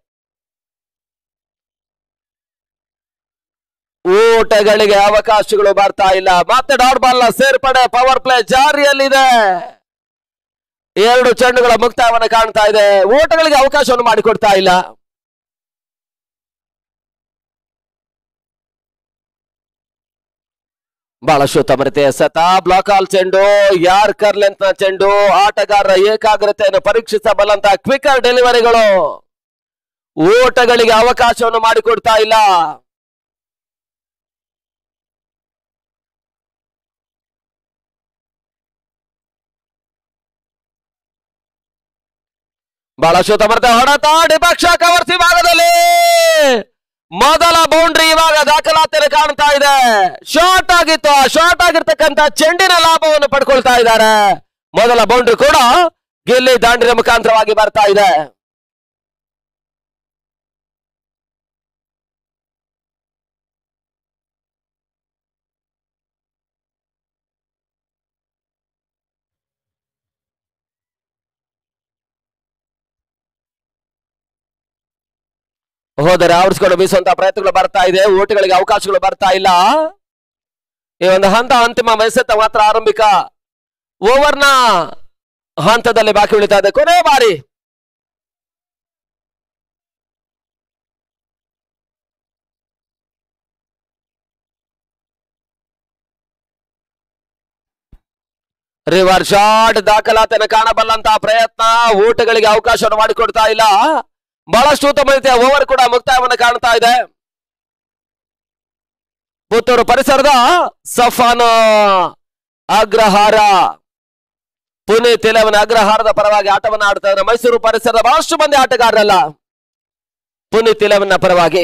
ಊಟಗಳಿಗೆ ಅವಕಾಶಗಳು ಬರ್ತಾ ಇಲ್ಲ ಮತ್ತೆ ಡಾಟ್ ಬಾಲ್ ನ ಸೇರ್ಪಡೆ ಪವರ್ ಪ್ಲೇ ಜಾರಿಯಲ್ಲಿದೆ ಎರಡು ಚೆಂಡುಗಳ ಮುಕ್ತಾಯವನ್ನು ಕಾಣ್ತಾ ಇದೆ ಓಟಗಳಿಗೆ ಅವಕಾಶವನ್ನು ಮಾಡಿಕೊಡ್ತಾ ಇಲ್ಲ ಬಹಳ ಶುತಮರತೆ ಸತ ಬ್ಲಾಕ್ ಆಲ್ ಚೆಂಡು ಯಾರ್ಕರ್ ಲೆಂತ್ ನ ಚೆಂಡು ಆಟಗಾರರ ಏಕಾಗ್ರತೆಯನ್ನು ಪರೀಕ್ಷಿಸಬಲ್ಲಂತ ಕ್ವಿಕರ್ ಡೆಲಿವರಿಗಳು ಓಟಗಳಿಗೆ ಅವಕಾಶವನ್ನು ಮಾಡಿಕೊಡ್ತಾ ಇಲ್ಲ ಬಹಳ ಶುತಮರ್ತ ಹೊಡೆತ ಡಿಪಕ್ಷ ಕವರ್ಸಿ ಭಾಗದಲ್ಲಿ ಮೊದಲ ಬೌಂಡ್ರಿ ಇವಾಗ ದಾಖಲಾತಿಯಲ್ಲಿ ಕಾಣ್ತಾ ಇದೆ ಶಾರ್ಟ್ ಆಗಿತ್ತು ಆ ಶಾರ್ಟ್ ಆಗಿರ್ತಕ್ಕಂತ ಚೆಂಡಿನ ಲಾಭವನ್ನು ಪಡ್ಕೊಳ್ತಾ ಇದ್ದಾರೆ ಮೊದಲ ಬೌಂಡ್ರಿ ಕೂಡ ಗಿಲ್ಲಿ ದಾಂಡಿನ ಮುಖಾಂತರವಾಗಿ ಬರ್ತಾ ಇದೆ ಹೋದರೆ ಆವರಿಸಿಕೊಂಡು ಬೀಸುವಂತ ಪ್ರಯತ್ನಗಳು ಬರ್ತಾ ಇದೆ ಓಟುಗಳಿಗೆ ಅವಕಾಶಗಳು ಬರ್ತಾ ಇಲ್ಲ ಈ ಒಂದು ಹಂತ ಅಂತಿಮ ಮೆಸೆತ್ತ ಮಾತ್ರ ಆರಂಭಿಕ ಓವರ್ನ ಹಂತದಲ್ಲಿ ಬಾಕಿ ಉಳಿತಾ ಇದೆ ಕೊನೆ ಬಾರಿ ರಿವರ್ ಶಾಟ್ ದಾಖಲಾತಿಯನ್ನು ಕಾಣಬಲ್ಲಂತಹ ಪ್ರಯತ್ನ ಓಟಗಳಿಗೆ ಅವಕಾಶವನ್ನು ಮಾಡಿಕೊಡ್ತಾ ಇಲ್ಲ ಬಹಳಷ್ಟು ಉತ್ತಮ ರೀತಿಯ ಓವರ್ ಕೂಡ ಮುಕ್ತಾಯವನ್ನು ಕಾಣ್ತಾ ಇದೆ ಪುತ್ತೂರು ಪರಿಸರದ ಸಫಾನ್ ಅಗ್ರಹಾರ ಪುನೀತ್ ಇಲೆವನ್ ಅಗ್ರಹಾರದ ಪರವಾಗಿ ಆಟವನ್ನು ಆಡ್ತಾ ಇದ್ದಾರೆ ಮೈಸೂರು ಪರಿಸರದ ಬಹಳಷ್ಟು ಮಂದಿ ಆಟಗಾರರಲ್ಲ ಪುನೀತ್ ಇಲೆವನ್ನ ಪರವಾಗಿ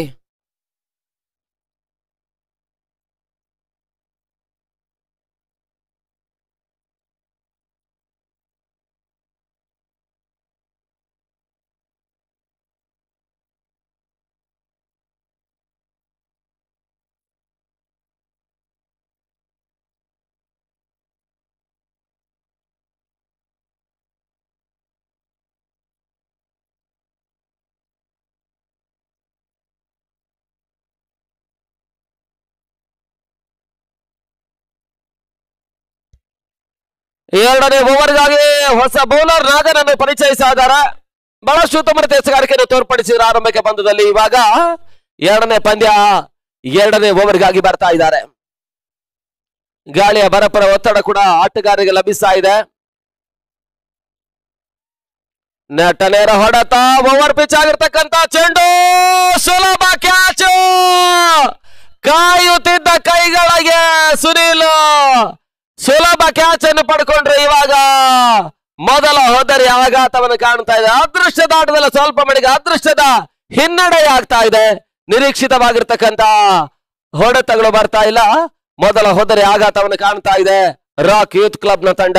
ಎರಡನೇ ಓವರ್ಗಾಗಿ ಹೊಸ ಬೌಲರ್ ನಾಗನನ್ನು ಪರಿಚಯಿಸ್ತಾ ಇದ್ದಾರೆ ಬಹಳಷ್ಟು ಉತ್ತಮ ರೀತಿಯ ಎಸಗಾರಿಕೆಯನ್ನು ತೋರ್ಪಡಿಸಿದ್ರು ಆರಂಭಕ್ಕೆ ಪಂದ್ಯದಲ್ಲಿ ಇವಾಗ ಎರಡನೇ ಪಂದ್ಯ ಎರಡನೇ ಓವರ್ಗಾಗಿ ಬರ್ತಾ ಇದ್ದಾರೆ ಗಾಳಿಯ ಬರಪರ ಒತ್ತಡ ಕೂಡ ಆಟಗಾರರಿಗೆ ಲಭಿಸ್ತಾ ಇದೆ ನಟನೇರ ಹೊಡೆತ ಓವರ್ ಪಿಚ್ ಆಗಿರ್ತಕ್ಕಂತ ಚೆಂಡು ಸುಲಭ ಕ್ಯಾಚ್ ಕಾಯುತ್ತಿದ್ದ ಕೈಗಳಿಗೆ ಸುನೀಲ್ ಸುಲಭ ಕ್ಯಾಚ್ ಅನ್ನು ಪಡ್ಕೊಂಡ್ರೆ ಇವಾಗ ಮೊದಲ ಹೋದರಿ ಆಘಾತವನ್ನು ಕಾಣ್ತಾ ಇದೆ ಅದೃಷ್ಟದ ಆಟದಲ್ಲಿ ಸ್ವಲ್ಪ ಮಟ್ಟಿಗೆ ಅದೃಷ್ಟದ ಹಿನ್ನಡೆ ಆಗ್ತಾ ಇದೆ ನಿರೀಕ್ಷಿತವಾಗಿರ್ತಕ್ಕಂತ ಹೊಡೆತಗಳು ಬರ್ತಾ ಇಲ್ಲ ಮೊದಲ ಹೋದರಿ ಆಘಾತವನ್ನು ಕಾಣ್ತಾ ಇದೆ ರಾಕ್ ಯೂತ್ ಕ್ಲಬ್ ನ ತಂಡ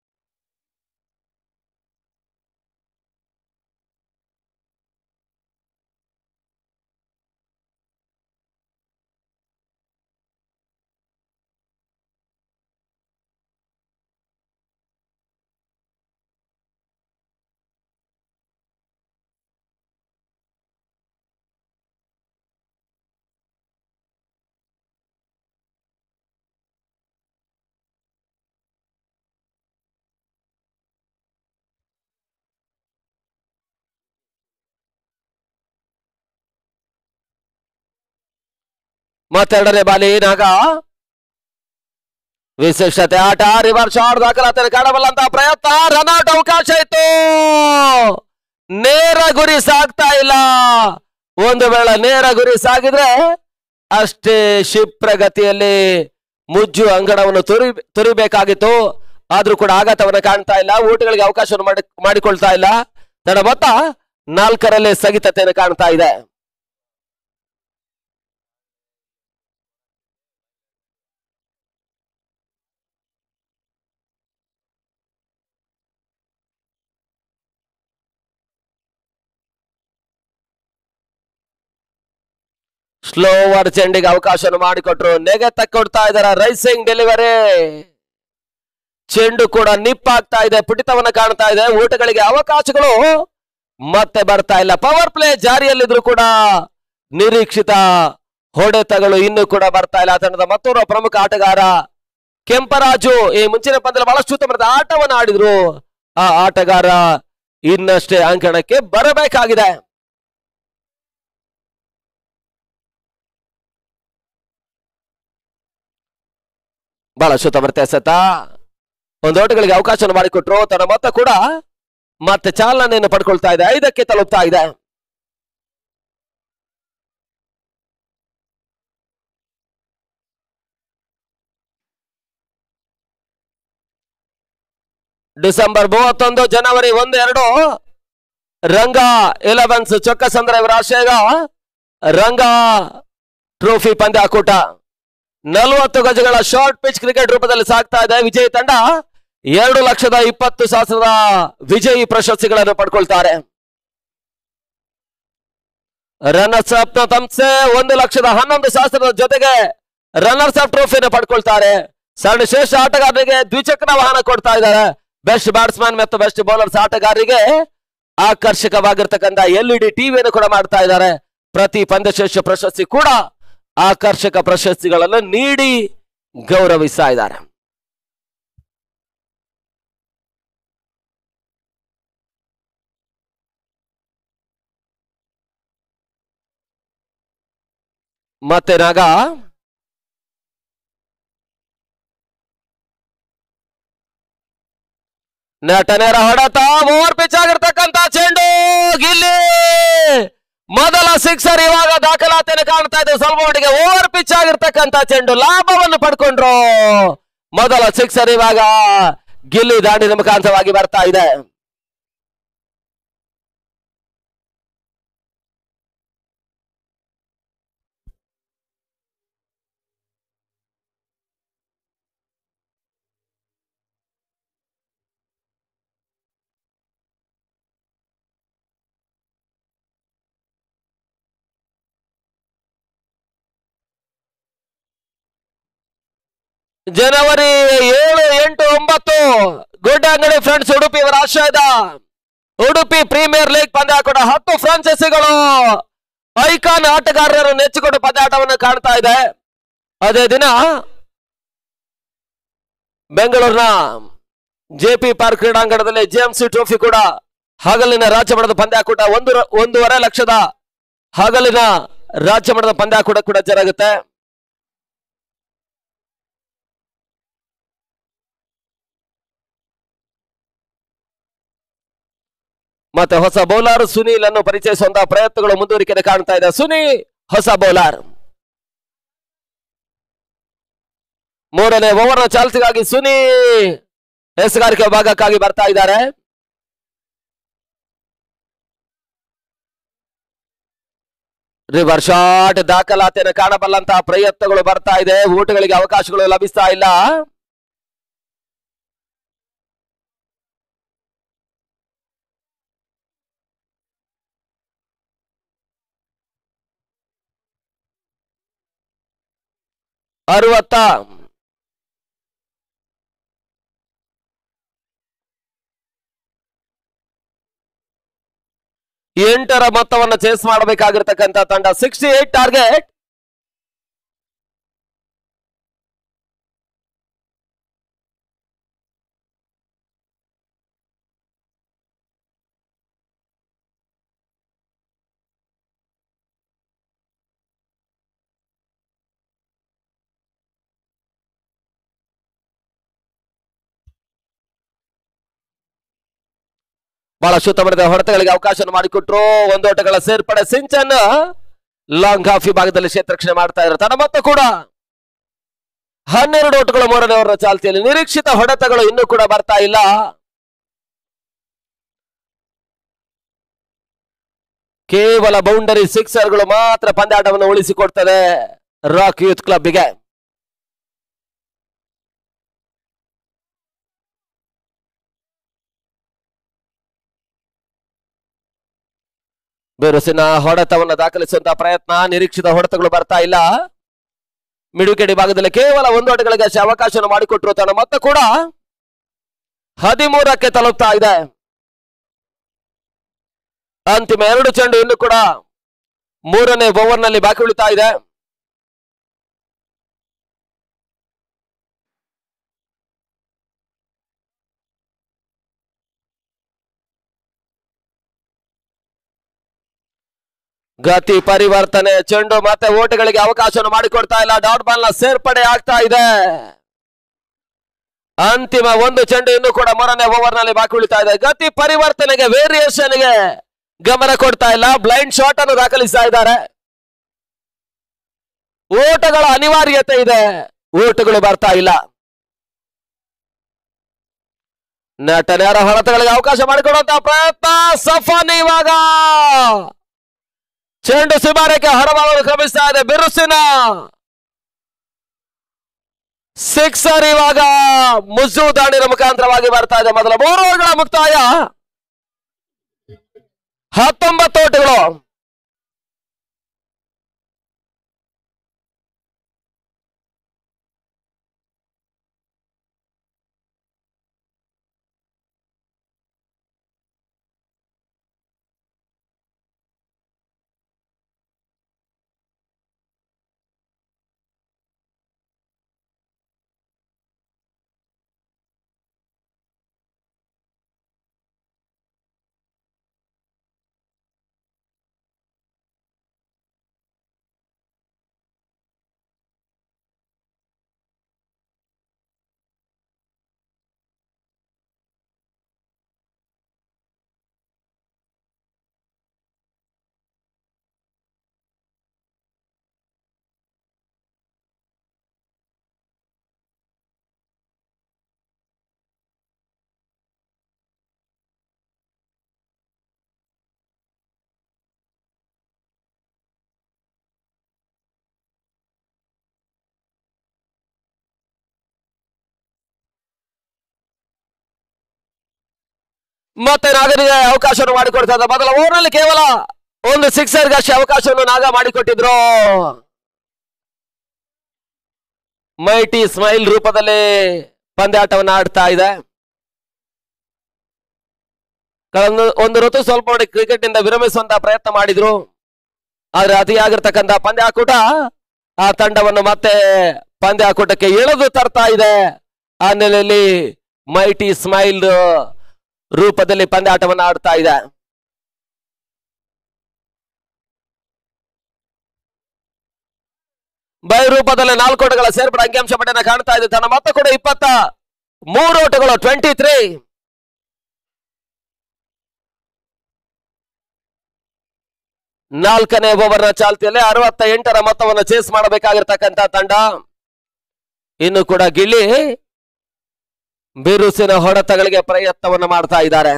ಮತ್ತೆರಡನೇ ಬಾಲಿ ನಾಗ ವಿಶಿಷ್ಟತೆ ಆಟ ರಿವರ್ಸ್ ಶಾಟ್ ದಾಖಲಾತಿ ಕಾಣಬಲ್ಲಂತ ಪ್ರಯತ್ನ ರನ್ಔಟ್ ಅವಕಾಶ ಇತ್ತು ನೇರ ಗುರಿ ಸಾಗ್ತಾ ಇಲ್ಲ ಒಂದು ವೇಳೆ ನೇರ ಗುರಿ ಸಾಗಿದ್ರೆ ಅಷ್ಟೇ ಕ್ಷಿಪ್ರ ಗತಿಯಲ್ಲಿ ಮುಜ್ಜು ಅಂಗಣವನ್ನು ತುರಿ ತುರಿಬೇಕಾಗಿತ್ತು ಆದ್ರೂ ಕೂಡ ಆಘಾತವನ್ನು ಕಾಣ್ತಾ ಇಲ್ಲ ಊಟಗಳಿಗೆ ಅವಕಾಶವನ್ನು ಮಾಡಿ ಮಾಡಿಕೊಳ್ತಾ ಇಲ್ಲ ತನ್ನ ಮೊತ್ತ ನಾಲ್ಕರಲ್ಲಿ ಸ್ಥಗಿತತೆಯನ್ನು ಕಾಣ್ತಾ ಇದೆ ಸ್ಲೋ ಓವರ್ ಚೆಂಡಿಗೆ ಅವಕಾಶವನ್ನು ಮಾಡಿಕೊಟ್ರು ನೆಗೆ ತಕ್ಕೊಡ್ತಾ ಇದಾರೆ ರೈಸಿಂಗ್ ಡೆಲಿವರಿ ಚೆಂಡು ಕೂಡ ನಿಪ್ಪಾಗ್ತಾ ಇದೆ ಪುಟಿತವನ್ನ ಕಾಣ್ತಾ ಇದೆ ಊಟಗಳಿಗೆ ಅವಕಾಶಗಳು ಮತ್ತೆ ಬರ್ತಾ ಇಲ್ಲ ಪವರ್ ಪ್ಲೇ ಜಾರಿಯಲ್ಲಿದ್ರು ಕೂಡ ನಿರೀಕ್ಷಿತ ಹೊಡೆತಗಳು ಇನ್ನೂ ಕೂಡ ಬರ್ತಾ ಇಲ್ಲ ಆ ತಂಡದ ಮತ್ತೋರ್ವ ಪ್ರಮುಖ ಆಟಗಾರ ಕೆಂಪರಾಜು ಈ ಮುಂಚಿನ ಪಂದ್ಯದಲ್ಲಿ ಬಹಳಷ್ಟು ಉತ್ತಮದ ಆಟವನ್ನು ಆಡಿದ್ರು ಆ ಆಟಗಾರ ಇನ್ನಷ್ಟೇ ಅಂಕಣಕ್ಕೆ ಬರಬೇಕಾಗಿದೆ ಬಹಳ ಶುತ ವ್ಯತ್ಯಾಸತ ಒಂದು ಓಟಗಳಿಗೆ ಅವಕಾಶವನ್ನು ಮಾಡಿಕೊಟ್ರು ತನ್ನ ಮೊತ್ತ ಕೂಡ ಮತ್ತೆ ಚಾಲನೆಯನ್ನು ಪಡ್ಕೊಳ್ತಾ ಇದೆ ಐದಕ್ಕೆ ತಲುಪ್ತಾ ಇದೆ ಡಿಸೆಂಬರ್ ಮೂವತ್ತೊಂದು ಜನವರಿ ಒಂದು ಎರಡು ರಂಗ ಇಲೆವೆನ್ಸ್ ಚೊಕ್ಕಸಂದ್ರ ಇವರ ಆಶಯ ರಂಗ ಟ್ರೋಫಿ ಪಂದ್ಯಾಕೂಟ ನಲವತ್ತು ಗಜಗಳ ಶಾರ್ಟ್ ಪಿಚ್ ಕ್ರಿಕೆಟ್ ರೂಪದಲ್ಲಿ ಸಾಗ್ತಾ ಇದೆ ವಿಜಯ್ ತಂಡ ಎರಡು ಲಕ್ಷದ ಇಪ್ಪತ್ತು ಸಹಸ್ರದ ವಿಜಯಿ ಪ್ರಶಸ್ತಿಗಳನ್ನು ಪಡ್ಕೊಳ್ತಾರೆ ರನ್ನರ್ಸ್ ಅಪ್ ನ ಸಂಸ್ಥೆ ಒಂದು ಲಕ್ಷದ ಹನ್ನೊಂದು ಸಹಸ್ರದ ಜೊತೆಗೆ ರನ್ನರ್ಸ್ ಅಪ್ ಟ್ರೋಫಿಯನ್ನು ಪಡ್ಕೊಳ್ತಾರೆ ಸಣ್ಣ ಶ್ರೇಷ್ಠ ಆಟಗಾರರಿಗೆ ದ್ವಿಚಕ್ರ ವಾಹನ ಕೊಡ್ತಾ ಇದ್ದಾರೆ ಬೆಸ್ಟ್ ಬ್ಯಾಟ್ಸ್ಮನ್ ಮತ್ತು ಬೆಸ್ಟ್ ಬೌಲರ್ಸ್ ಆಟಗಾರರಿಗೆ ಆಕರ್ಷಕವಾಗಿರ್ತಕ್ಕಂಥ ಎಲ್ ಇ ಡಿ ಟಿವಿಯನ್ನು ಕೂಡ ಮಾಡ್ತಾ ಇದ್ದಾರೆ ಪ್ರತಿ ಪಂದ್ಯಶ್ರೇಷ್ಠ ಪ್ರಶಸ್ತಿ ಕೂಡ ಆಕರ್ಷಕ ಪ್ರಶಸ್ತಿಗಳನ್ನು ನೀಡಿ ಗೌರವಿಸ್ತಾ ಇದ್ದಾರೆ ಮತ್ತೆ ನಾಗ ನಟನೆರ ಹೊಡೆತ ಓವರ್ ಪಿಚ್ ಆಗಿರ್ತಕ್ಕಂತ ಚೆಂಡು ಗಿಲ್ಲಿ ಸಿಕ್ಸರ್ ಇವಾಗ ದಾಖಲಾತಿಯನ್ನು ಕಾಣ್ತಾ ಇದೆ ಸ್ವಲ್ಪ ಮಟ್ಟಿಗೆ ಓವರ್ ಪಿಚ್ ಆಗಿರ್ತಕ್ಕಂತ ಚೆಂಡು ಲಾಭವನ್ನು ಪಡ್ಕೊಂಡ್ರು ಮೊದಲ ಸಿಕ್ಸರ್ ಇವಾಗ ಗಿಲ್ಲಿ ದಾಂಡಿನ ಮುಖಾಂತರವಾಗಿ ಬರ್ತಾ ಇದೆ ಜನವರಿ ಏಳು ಎಂಟು ಒಂಬತ್ತು ಗುಡ್ ಅಂಗಡಿ ಫ್ರೆಂಡ್ಸ್ ಉಡುಪಿ ಇವರ ಆಶ್ರಯದ ಉಡುಪಿ ಪ್ರೀಮಿಯರ್ ಲೀಗ್ ಪಂದ್ಯಾಟ ಹತ್ತು ಫ್ರಾಂಚೈಸಿಗಳು ಐಕಾನ್ ಆಟಗಾರರು ನೆಚ್ಚಿಕೊಂಡು ಪಂದ್ಯಾಟವನ್ನು ಕಾಣ್ತಾ ಇದೆ ಅದೇ ದಿನ ಬೆಂಗಳೂರಿನ ಜೆಪಿ ಪಾರ್ಕ್ ಕ್ರೀಡಾಂಗಣದಲ್ಲಿ ಜೆಎಂಸಿ ಟ್ರೋಫಿ ಕೂಡ ಹಗಲಿನ ರಾಜ್ಯ ಮಟ್ಟದ ಪಂದ್ಯಾಕೂಟ ಒಂದು ಒಂದೂವರೆ ಲಕ್ಷದ ಹಗಲಿನ ರಾಜ್ಯ ಮಟ್ಟದ ಪಂದ್ಯಾಕೂಟ ಕೂಡ ಜರುಗುತ್ತೆ ಮತ್ತೆ ಹೊಸ ಬೌಲರ್ ಸುನೀಲ್ ಅನ್ನು ಪರಿಚಯಿಸುವಂತಹ ಪ್ರಯತ್ನಗಳು ಮುಂದುವರಿಕೆ ಕಾಣ್ತಾ ಇದೆ ಸುನಿ ಹೊಸ ಬೌಲರ್ ಮೂರನೇ ಓವರ್ನ ಚಾಲ್ತಿಗಾಗಿ ಸುನಿ ಹೆಸಗಾರಿಕೆ ಭಾಗಕ್ಕಾಗಿ ಬರ್ತಾ ಇದ್ದಾರೆ ರಿವರ್ ಶಾಟ್ ದಾಖಲಾತಿಯನ್ನು ಕಾಣಬಲ್ಲಂತಹ ಪ್ರಯತ್ನಗಳು ಬರ್ತಾ ಇದೆ ಊಟಗಳಿಗೆ ಅವಕಾಶಗಳು ಲಭಿಸ್ತಾ ಇಲ್ಲ ಅರವತ್ತ ಎಂಟರ ಮೊತ್ತವನ್ನು ಚೇಸ್ ಮಾಡಬೇಕಾಗಿರ್ತಕ್ಕಂಥ ತಂಡ ಸಿಕ್ಸ್ಟಿ ಏಟ್ ಟಾರ್ಗೆಟ್ ಬಹಳ ಶುದ್ಧಮರದ ಹೊಡೆತಗಳಿಗೆ ಅವಕಾಶ ಮಾಡಿಕೊಟ್ರು ಒಂದೋಟಗಳ ಸೇರ್ಪಡೆ ಸಿಂಚನ್ ಲಾಂಗ್ ಹಾಫ್ ವಿಭಾಗದಲ್ಲಿ ಕ್ಷೇತ್ರಕ್ಷಣೆ ಮಾಡ್ತಾ ಇದ್ದಾರೆ ತನ್ನ ಮೊತ್ತ ಕೂಡ ಹನ್ನೆರಡು ಓಟಗಳು ಮೂರನೇ ಓವರ್ ಚಾಲ್ತಿಯಲ್ಲಿ ನಿರೀಕ್ಷಿತ ಹೊಡೆತಗಳು ಇನ್ನೂ ಕೂಡ ಬರ್ತಾ ಇಲ್ಲ ಕೇವಲ ಬೌಂಡರಿ ಸಿಕ್ಸರ್ಗಳು ಮಾತ್ರ ಪಂದ್ಯಾಟವನ್ನು ಉಳಿಸಿಕೊಡ್ತದೆ ರಾಕ್ ಯೂತ್ ಕ್ಲಬ್ಗೆ ಬಿರುಸಿನ ಹೊಡೆತವನ್ನು ದಾಖಲಿಸುವಂತಹ ಪ್ರಯತ್ನ ನಿರೀಕ್ಷಿತ ಹೊಡೆತಗಳು ಬರ್ತಾ ಇಲ್ಲ ಮಿಡುಕೆಡಿ ಭಾಗದಲ್ಲಿ ಕೇವಲ ಒಂದು ಆಟಗಳಿಗೆ ಅಷ್ಟೇ ಅವಕಾಶವನ್ನು ಮಾಡಿಕೊಟ್ರು ತನ್ನ ಮೊತ್ತ ಕೂಡ ಹದಿಮೂರಕ್ಕೆ ತಲುಪ್ತಾ ಇದೆ ಅಂತಿಮ ಎರಡು ಚೆಂಡು ಇನ್ನು ಕೂಡ ಮೂರನೇ ಓವರ್ನಲ್ಲಿ ಬಾಕಿ ಉಳಿತಾ ಇದೆ ಗತಿ ಪರಿವರ್ತನೆ ಚೆಂಡು ಮತ್ತೆ ಓಟಗಳಿಗೆ ಅವಕಾಶವನ್ನು ಮಾಡಿಕೊಡ್ತಾ ಇಲ್ಲ ಡಾಟ್ ಬಾಲ್ ನ ಸೇರ್ಪಡೆ ಆಗ್ತಾ ಇದೆ ಅಂತಿಮ ಒಂದು ಚೆಂಡು ಇನ್ನು ಕೂಡ ಮೂರನೇ ಓವರ್ ನಲ್ಲಿ ಬಾಕಿ ಉಳಿತಾ ಇದೆ ಗತಿ ಪರಿವರ್ತನೆಗೆ ವೇರಿಯೇಷನ್ ಗೆ ಗಮನ ಕೊಡ್ತಾ ಇಲ್ಲ ಬ್ಲೈಂಡ್ ಶಾಟ್ ಅನ್ನು ದಾಖಲಿಸ್ತಾ ಇದ್ದಾರೆ ಓಟಗಳ ಅನಿವಾರ್ಯತೆ ಇದೆ ಓಟಗಳು ಬರ್ತಾ ಇಲ್ಲ ನಟನೆಯರ ಹೊಡೆತಗಳಿಗೆ ಅವಕಾಶ ಮಾಡಿಕೊಡುವಂತಹ ಪ್ರಯತ್ನ ಸಫನ್ ಇವಾಗ ಚೆಂಡು ಸಿಮಾರಕ್ಕೆ ಹೊರಬಾಗಲು ಕ್ರಮಿಸ್ತಾ ಇದೆ ಬಿರುಸಿನ ಸಿಕ್ಸರ್ ಇವಾಗ ಮುಜು ದಾಣಿನ ಮುಖಾಂತರವಾಗಿ ಬರ್ತಾ ಇದೆ ಮೊದಲ ಮೂರು ಓವರ್ಗಳ ಮುಕ್ತಾಯ ಹತ್ತೊಂಬತ್ತು ಓಟಗಳು ಮತ್ತೆ ನಾಗರಿಗೆ ಅವಕಾಶವನ್ನು ಮಾಡಿಕೊಡ್ತಾ ಇದ್ದಾರೆ ಮೊದಲ ಓವರ್ನಲ್ಲಿ ಕೇವಲ ಒಂದು ಸಿಕ್ಸರ್ಗೆ ಅಷ್ಟೇ ಅವಕಾಶವನ್ನು ನಾಗ ಮಾಡಿಕೊಟ್ಟಿದ್ರು ಮೈಟಿ ಸ್ಮೈಲ್ ರೂಪದಲ್ಲಿ ಪಂದ್ಯಾಟವನ್ನು ಆಡ್ತಾ ಇದೆ ಕಳೆದ ಒಂದು ಋತು ಸ್ವಲ್ಪ ನೋಡಿ ಕ್ರಿಕೆಟ್ ನಿಂದ ವಿರಮಿಸುವಂತ ಪ್ರಯತ್ನ ಮಾಡಿದ್ರು ಆದ್ರೆ ಅತಿಯಾಗಿರ್ತಕ್ಕಂಥ ಪಂದ್ಯಾಕೂಟ ಆ ತಂಡವನ್ನು ಮತ್ತೆ ಪಂದ್ಯಾಕೂಟಕ್ಕೆ ಎಳೆದು ತರ್ತಾ ಇದೆ ಆ ನೆಲೆಯಲ್ಲಿ ಮೈಟಿ ಸ್ಮೈಲ್ ರೂಪದಲ್ಲಿ ಪಂದ್ಯಾಟವನ್ನು ಆಡ್ತಾ ಇದೆ ಬೈ ರೂಪದಲ್ಲಿ ನಾಲ್ಕು ಓಟಗಳ ಸೇರ್ಪಡೆ ಅಂಕಿಅಂಶ ಪಟ್ಟಿನ ಕಾಣ್ತಾ ಇದೆ ತನ್ನ ಮೊತ್ತ ಕೂಡ ಇಪ್ಪತ್ತ ಮೂರು ಓಟಗಳು ಟ್ವೆಂಟಿ ತ್ರೀ ನಾಲ್ಕನೇ ಓವರ್ನ ಚಾಲ್ತಿಯಲ್ಲಿ ಅರವತ್ತ ಎಂಟರ ಮೊತ್ತವನ್ನು ಚೇಸ್ ಮಾಡಬೇಕಾಗಿರ್ತಕ್ಕಂಥ ತಂಡ ಇನ್ನು ಕೂಡ ಗಿಲ್ಲಿ ಬಿರುಸಿನ ಹೊಡೆತಗಳಿಗೆ ಪ್ರಯತ್ನವನ್ನು ಮಾಡ್ತಾ ಇದ್ದಾರೆ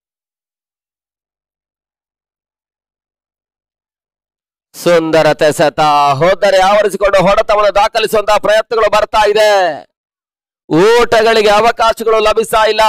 ಸುಂದರತೆ ಸತ ಹೋದರೆ ಆವರಿಸಿಕೊಂಡು ಹೊಡೆತವನ್ನು ದಾಖಲಿಸುವಂತಹ ಪ್ರಯತ್ನಗಳು ಬರ್ತಾ ಇದೆ ಊಟಗಳಿಗೆ ಅವಕಾಶಗಳು ಲಭಿಸ್ತಾ ಇಲ್ಲ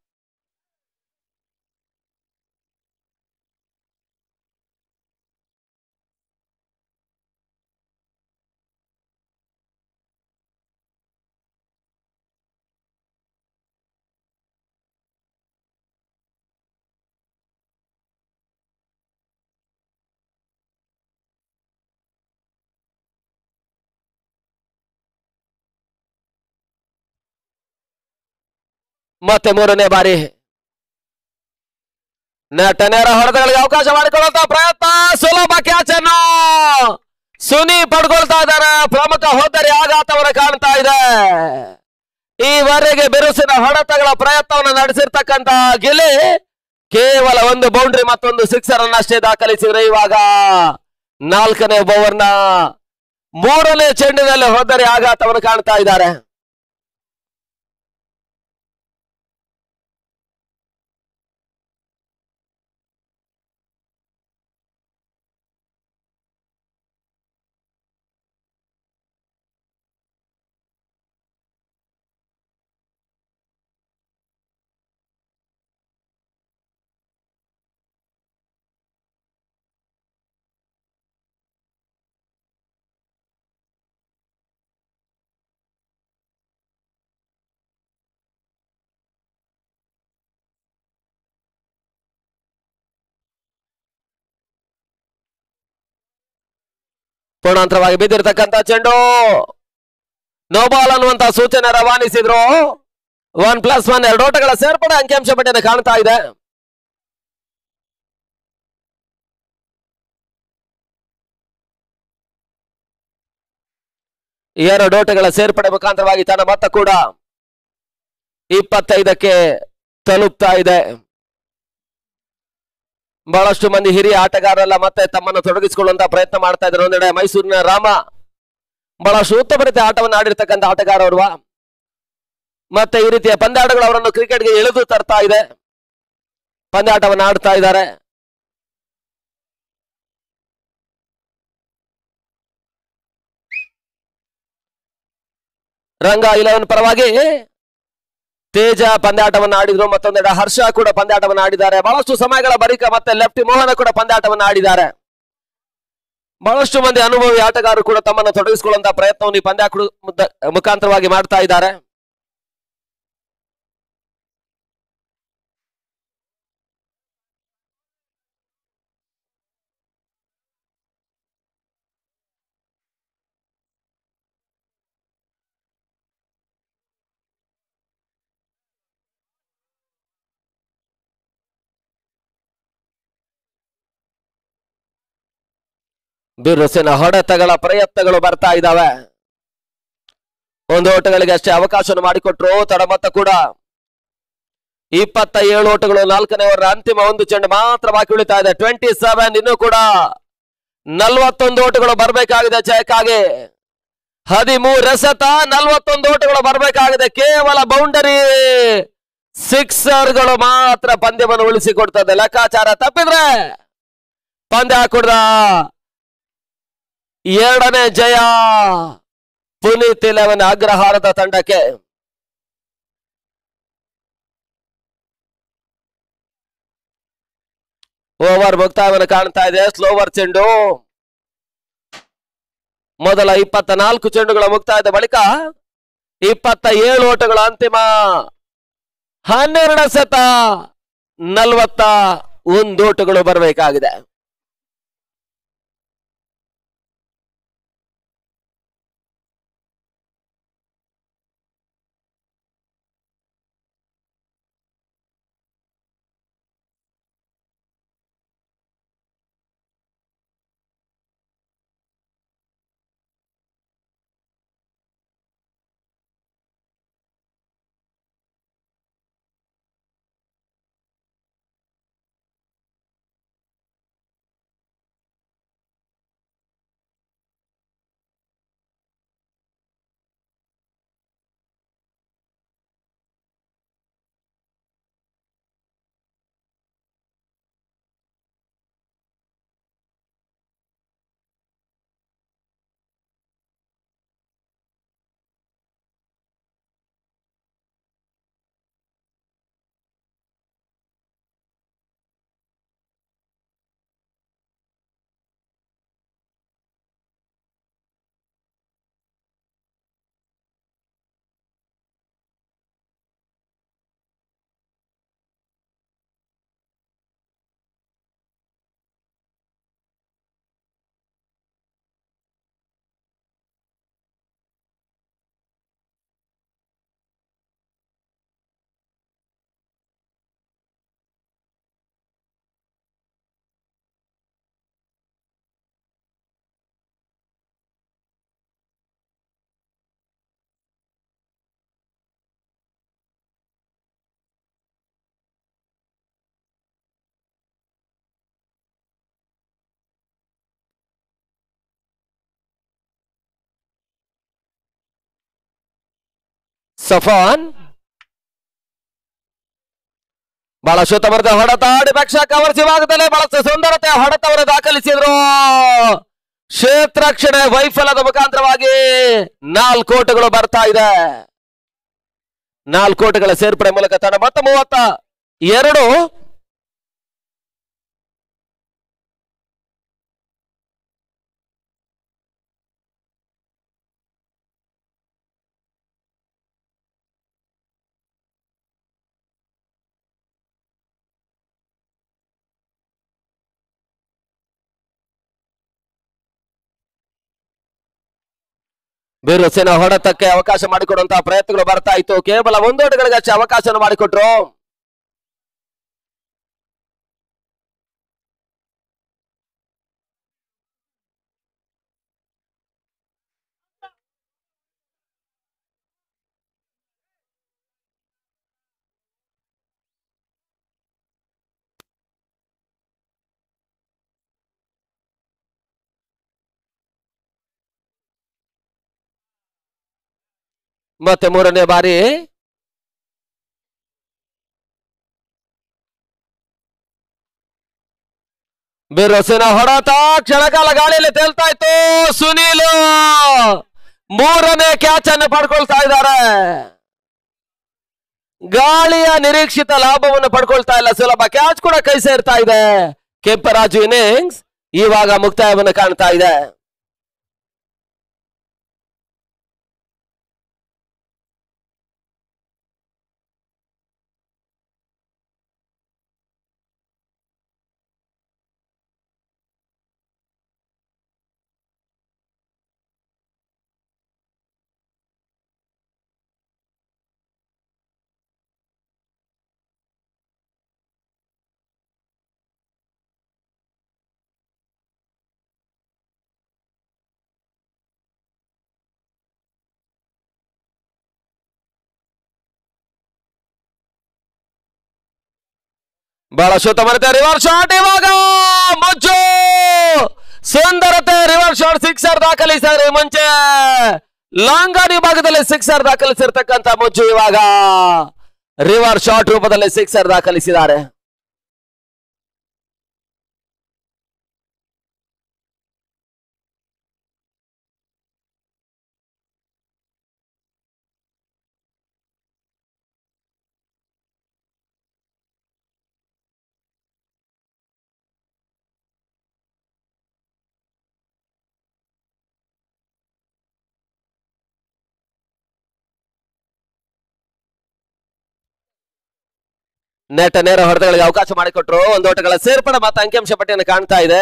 ಮತ್ತೆ ಮೂರನೇ ಬಾರಿ ನೆಟ್ಟ ನೇರ ಹೊಡೆತಗಳಿಗೆ ಅವಕಾಶ ಮಾಡಿಕೊಳ್ಳುವಂತ ಪ್ರಯತ್ನ ಸುಲಭ ಕ್ಯಾಚ್ ಅನ್ನು ಸುನಿ ಪಡ್ಕೊಳ್ತಾ ಇದ್ದಾರೆ ಪ್ರಮುಖ ಹೋದರೆ ಆಘಾತವನ್ನು ಕಾಣ್ತಾ ಇದೆ ಈವರೆಗೆ ಬಿರುಸಿನ ಹೊಡೆತಗಳ ಪ್ರಯತ್ನವನ್ನು ನಡೆಸಿರ್ತಕ್ಕಂತ ಗಿಲಿ ಕೇವಲ ಒಂದು ಬೌಂಡ್ರಿ ಮತ್ತೊಂದು ಸಿಕ್ಸರ್ ಅನ್ನಷ್ಟೇ ದಾಖಲಿಸಿದ್ರೆ ಇವಾಗ ನಾಲ್ಕನೇ ಓವರ್ನ ಮೂರನೇ ಚೆಂಡಿನಲ್ಲಿ ಹೋದರೆ ಆಘಾತವನ್ನು ಕಾಣ್ತಾ ಇದ್ದಾರೆ ಪೂರ್ಣಾಂತರವಾಗಿ ಬಿದ್ದಿರ್ತಕ್ಕಂಥ ಚೆಂಡು ನೋಬಾಲ್ ಅನ್ನುವಂತ ಸೂಚನೆ ರವಾನಿಸಿದ್ರು ಒನ್ ಪ್ಲಸ್ ಒನ್ ಎರಡು ಓಟಗಳ ಸೇರ್ಪಡೆ ಅಂಕಿಅಂಶ ಪಟ್ಟಿಯನ್ನು ಕಾಣ್ತಾ ಇದೆ ಎರಡು ಓಟಗಳ ಸೇರ್ಪಡೆ ಮುಖಾಂತರವಾಗಿ ತನ್ನ ಮೊತ್ತ ಕೂಡ ಇಪ್ಪತ್ತೈದಕ್ಕೆ ತಲುಪ್ತಾ ಇದೆ ಬಹಳಷ್ಟು ಮಂದಿ ಹಿರಿಯ ಆಟಗಾರರೆಲ್ಲ ಮತ್ತೆ ತಮ್ಮನ್ನು ತೊಡಗಿಸಿಕೊಳ್ಳುವಂತ ಪ್ರಯತ್ನ ಮಾಡ್ತಾ ಇದ್ದಾರೆ ಒಂದೆಡೆ ಮೈಸೂರಿನ ರಾಮ ಬಹಳಷ್ಟು ಉತ್ತಮ ರೀತಿಯ ಆಟವನ್ನು ಆಡಿರ್ತಕ್ಕಂಥ ಆಟಗಾರ ಅವ್ರವ ಮತ್ತೆ ಈ ರೀತಿಯ ಪಂದ್ಯಾಟಗಳು ಅವರನ್ನು ಕ್ರಿಕೆಟ್ಗೆ ಎಳೆದು ತರ್ತಾ ಇದೆ ಪಂದ್ಯಾಟವನ್ನು ಆಡ್ತಾ ಇದ್ದಾರೆ ರಂಗ ಇಲೆವೆನ್ ಪರವಾಗಿ ತೇಜ ಪಂದ್ಯಾಟವನ್ನು ಆಡಿದ್ರು ಮತ್ತೊಂದೆಡೆ ಹರ್ಷ ಕೂಡ ಪಂದ್ಯಾಟವನ್ನು ಆಡಿದ್ದಾರೆ ಬಹಳಷ್ಟು ಸಮಯಗಳ ಬಳಿಕ ಮತ್ತೆ ಲೆಫ್ಟಿ ಮೋಹನ ಕೂಡ ಪಂದ್ಯಾಟವನ್ನು ಆಡಿದ್ದಾರೆ ಬಹಳಷ್ಟು ಮಂದಿ ಅನುಭವಿ ಆಟಗಾರರು ಕೂಡ ತಮ್ಮನ್ನು ತೊಡಗಿಸಿಕೊಳ್ಳುವಂತಹ ಪ್ರಯತ್ನವನ್ನು ಈ ಪಂದ್ಯ ಮುಖಾಂತರವಾಗಿ ಮಾಡ್ತಾ ಇದ್ದಾರೆ ಬಿರುಸಿನ ಹೊಡೆತಗಳ ಪ್ರಯತ್ನಗಳು ಬರ್ತಾ ಇದ್ದಾವೆ ಒಂದು ಓಟಗಳಿಗೆ ಅಷ್ಟೇ ಅವಕಾಶವನ್ನು ಮಾಡಿಕೊಟ್ರು ತಡಮತ್ತ ಕೂಡ ಇಪ್ಪತ್ತ ಏಳು ಓಟಗಳು ನಾಲ್ಕನೇ ಓವರ್ ಅಂತಿಮ ಒಂದು ಚೆಂಡು ಮಾತ್ರ ಬಾಕಿ ಉಳಿತಾ ಇದೆ ಟ್ವೆಂಟಿ ಸೆವೆನ್ ಇನ್ನೂ ಕೂಡ ನಲ್ವತ್ತೊಂದು ಓಟಗಳು ಬರಬೇಕಾಗಿದೆ ಜಯಕ್ಕಾಗಿ ಹದಿಮೂರು ಎಸೆತ ನಲ್ವತ್ತೊಂದು ಓಟಗಳು ಬರಬೇಕಾಗಿದೆ ಕೇವಲ ಬೌಂಡರಿ ಸಿಕ್ಸರ್ಗಳು ಮಾತ್ರ ಪಂದ್ಯವನ್ನು ಉಳಿಸಿಕೊಡ್ತದೆ ಲೆಕ್ಕಾಚಾರ ತಪ್ಪಿದ್ರೆ ಪಂದ್ಯ ಹಾಕುಡ್ದ ಎರಡನೇ ಜಯ ಪುನೀತ್ ಇಲೆವೆನ್ ಅಗ್ರಹಾರದ ತಂಡಕ್ಕೆ ಓವರ್ ಮುಕ್ತಾಯವನ್ನು ಕಾಣ್ತಾ ಇದೆ ಸ್ಲೋವರ್ ಚೆಂಡು ಮೊದಲ ಇಪ್ಪತ್ತ ನಾಲ್ಕು ಚೆಂಡುಗಳ ಮುಕ್ತಾಯದ ಬಳಿಕ ಇಪ್ಪತ್ತ ಏಳು ಓಟಗಳ ಅಂತಿಮ ಹನ್ನೆರಡು ಸತ ನಲವತ್ತ ಒಂದು ಓಟಗಳು ಬರಬೇಕಾಗಿದೆ ಸಫಾನ್ ಬಹಳ ಶುತಮರ್ದ ಹೊಡೆತ ಪಕ್ಷ ಕವರ್ಸಿ ಭಾಗದಲ್ಲಿ ಬಹಳಷ್ಟು ಸುಂದರತೆ ಹೊಡೆತವನ್ನು ದಾಖಲಿಸಿದ್ರು ಕ್ಷೇತ್ರಕ್ಷಣೆ ವೈಫಲ್ಯದ ಮುಖಾಂತರವಾಗಿ ನಾಲ್ಕು ಓಟಗಳು ಬರ್ತಾ ಇದೆ ನಾಲ್ಕು ಓಟಗಳ ಸೇರ್ಪಡೆ ಮೂಲಕ ತನ್ನ ಮೊತ್ತ ಮೂವತ್ತ ಎರಡು ಬಿರುಸಿನ ಹೊಡೆತಕ್ಕೆ ಅವಕಾಶ ಮಾಡಿಕೊಡುವಂತಹ ಪ್ರಯತ್ನಗಳು ಬರ್ತಾ ಇತ್ತು ಕೇವಲ ಒಂದೋಟಗಳಿಗೆ ಅಷ್ಟೇ ಅವಕಾಶ ಮಾಡಿಕೊಟ್ರು ಮತ್ತೆ ಮೂರನೇ ಬಾರಿ ಬಿರುಸಿನ ಹೊಡೆತ ಕ್ಷಣಕಾಲ ಗಾಳಿಯಲ್ಲಿ ತೇಲ್ತಾ ಇತ್ತು ಸುನೀಲ್ ಮೂರನೇ ಕ್ಯಾಚ್ ಅನ್ನು ಪಡ್ಕೊಳ್ತಾ ಇದ್ದಾರೆ ಗಾಳಿಯ ನಿರೀಕ್ಷಿತ ಲಾಭವನ್ನು ಪಡ್ಕೊಳ್ತಾ ಇಲ್ಲ ಸುಲಭ ಕ್ಯಾಚ್ ಕೂಡ ಕೈ ಸೇರ್ತಾ ಇದೆ ಕೆಂಪರಾಜು ಇನ್ನಿಂಗ್ಸ್ ಇವಾಗ ಮುಕ್ತಾಯವನ್ನು ಕಾಣ್ತಾ ಇದೆ ಬಹಳ ಶುತಮರತೆ ರಿವರ್ಸ್ ಶಾಟ್ ಇವಾಗ ಮುಚ್ಚು ಸುಂದರತೆ ರಿವರ್ಸ್ ಶಾಟ್ ಸಿಕ್ಸರ್ ದಾಖಲಿಸಿದ್ದಾರೆ ಮುಂಚೆ ಲಾಂಗಾನಿ ಭಾಗದಲ್ಲಿ ಸಿಕ್ಸರ್ ದಾಖಲಿಸಿರ್ತಕ್ಕಂಥ ಮುಚ್ಚು ಇವಾಗ ರಿವರ್ಸ್ ಶಾಟ್ ರೂಪದಲ್ಲಿ ಸಿಕ್ಸರ್ ದಾಖಲಿಸಿದ್ದಾರೆ ನೆಟ ನೇರ ಹೊಡೆತಗಳಿಗೆ ಅವಕಾಶ ಮಾಡಿಕೊಟ್ರು ಒಂದು ಓಟಗಳ ಸೇರ್ಪಡೆ ಮತ್ತು ಅಂಕಿಅಂಶ ಪಟ್ಟಿಯನ್ನು ಕಾಣ್ತಾ ಇದೆ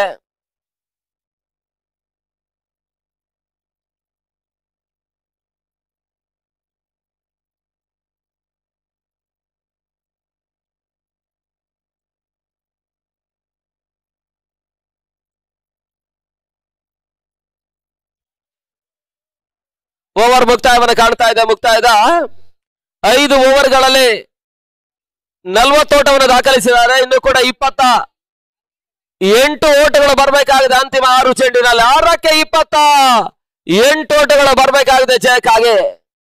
ಓವರ್ ಮುಕ್ತಾಯವನ್ನು ಕಾಣ್ತಾ ಇದೆ ಮುಕ್ತಾಯದ ಐದು ಓವರ್ಗಳಲ್ಲಿ ನಲ್ವತ್ತು ಓಟವನ್ನು ದಾಖಲಿಸಿದ್ದಾರೆ ಇನ್ನು ಕೂಡ ಇಪ್ಪತ್ತ ಎಂಟು ಓಟಗಳು ಬರಬೇಕಾಗಿದೆ ಅಂತಿಮ ಆರು ಚೆಂಡಿನಲ್ಲಿ ಆರಕ್ಕೆ ಇಪ್ಪತ್ತ ಎಂಟು ಓಟಗಳು ಬರಬೇಕಾಗಿದೆ ಜಯಕ್ಕಾಗಿ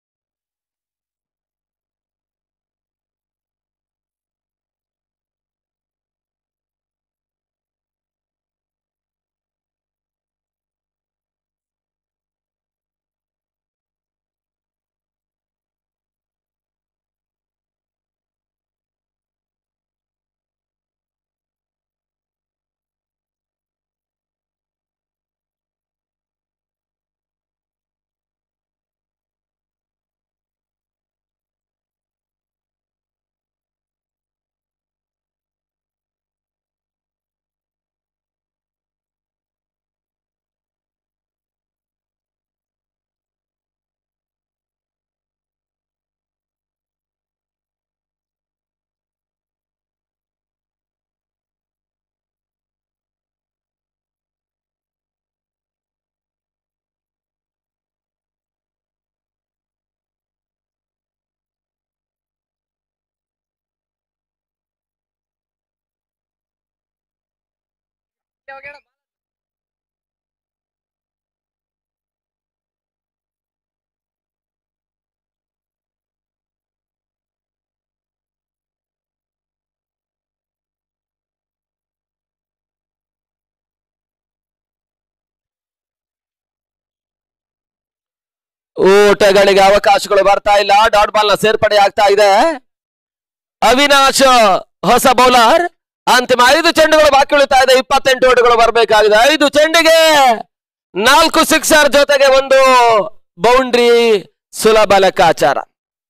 ಓಟಗಳಿಗೆ ಅವಕಾಶಗಳು ಬರ್ತಾ ಇಲ್ಲ ಡಾಟ್ ಬಾಲ್ ನ ಸೇರ್ಪಡೆ ಆಗ್ತಾ ಇದೆ ಅವಿನಾಶ್ ಹೊಸ ಬೌಲರ್ ಅಂತಿಮ ಐದು ಚೆಂಡುಗಳು ಬಾಕಿ ಉಳಿತಾ ಇದೆ ಇಪ್ಪತ್ತೆಂಟು ಓಟಗಳು ಬರಬೇಕಾಗಿದೆ ಐದು ಚೆಂಡಿಗೆ ನಾಲ್ಕು ಸಿಕ್ಸರ್ ಜೊತೆಗೆ ಒಂದು ಬೌಂಡ್ರಿ ಸುಲಭ ಲೆಕ್ಕಾಚಾರ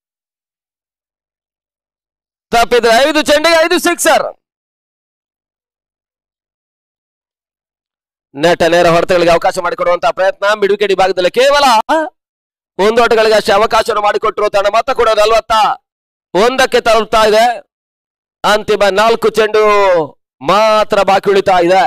ತಪ್ಪಿದ್ರೆ ಐದು ಚೆಂಡಿಗೆ ಐದು ಸಿಕ್ಸರ್ ನೆಟ ನೇರ ಹೊಡೆತಗಳಿಗೆ ಅವಕಾಶ ಮಾಡಿಕೊಡುವಂತಹ ಪ್ರಯತ್ನ ಮಿಡುಕೆಡಿ ಭಾಗದಲ್ಲಿ ಕೇವಲ ಒಂದು ಓಟಗಳಿಗೆ ಅಷ್ಟೇ ಅವಕಾಶವನ್ನು ಮಾಡಿಕೊಟ್ಟರು ತನ್ನ ಮೊತ್ತ ಕೂಡ ನಲವತ್ತ ಒಂದಕ್ಕೆ ತಲುಪ್ತಾ ಇದೆ ಅಂತಿಮ ನಾಲ್ಕು ಚೆಂಡು ಮಾತ್ರ ಬಾಕಿ ಉಳಿತಾ ಇದೆ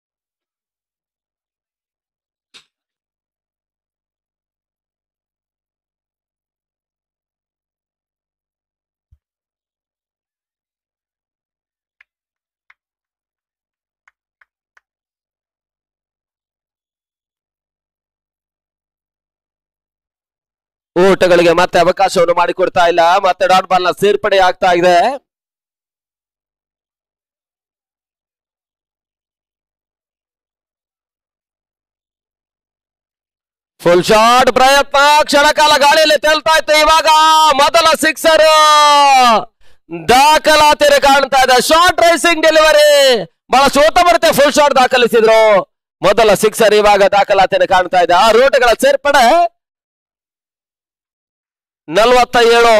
ಓಟಗಳಿಗೆ ಮತ್ತೆ ಅವಕಾಶವನ್ನು ಮಾಡಿಕೊಡ್ತಾ ಇಲ್ಲ ಮತ್ತೆ ಡಾಟ್ ಬಾಲ್ ನ ಸೇರ್ಪಡೆ ಆಗ್ತಾ ಇದೆ ಫುಲ್ ಶಾಟ್ ಪ್ರಯತ್ನ ಕ್ಷಣಕಾಲ ಗಾಳಿಯಲ್ಲಿ ತೇಲ್ತಾ ಇತ್ತು ಇವಾಗ ಮೊದಲ ಸಿಕ್ಸರ್ ದಾಖಲಾತಿରେ ಕಾಣ್ತಾ ಇದೆ ಶಾರ್ಟ್ ರೈಸಿಂಗ್ ಡೆಲಿವರಿ ಬಹಳ ಸೋತ ಬರುತ್ತೆ ಫುಲ್ ಶಾಟ್ ದಾಖಲಿಸಿದ್ರು ಮೊದಲ ಸಿಕ್ಸರ್ ಇವಾಗ ದಾಖಲಾತಿಯನ್ನು ಕಾಣ್ತಾ ಇದೆ ಆ ರೂಟ್ಗಳ ಸೇರ್ಪಡೆ ನಲವತ್ತ ಏಳು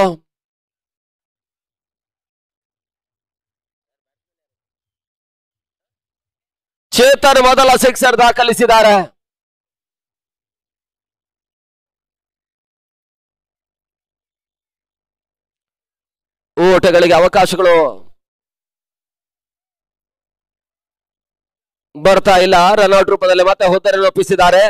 ಚೇತನ್ ಮೊದಲ ಸಿಕ್ಸರ್ ದಾಖಲಿಸಿದ್ದಾರೆ ಓಟಗಳಿಗೆ ಅವಕಾಶಗಳು ಬರ್ತಾ ಇಲ್ಲ ರನ್ಔಟ್ ರೂಪದಲ್ಲಿ ಮತ್ತೆ ಹುದ್ದೆಯನ್ನು ಒಪ್ಪಿಸಿದ್ದಾರೆ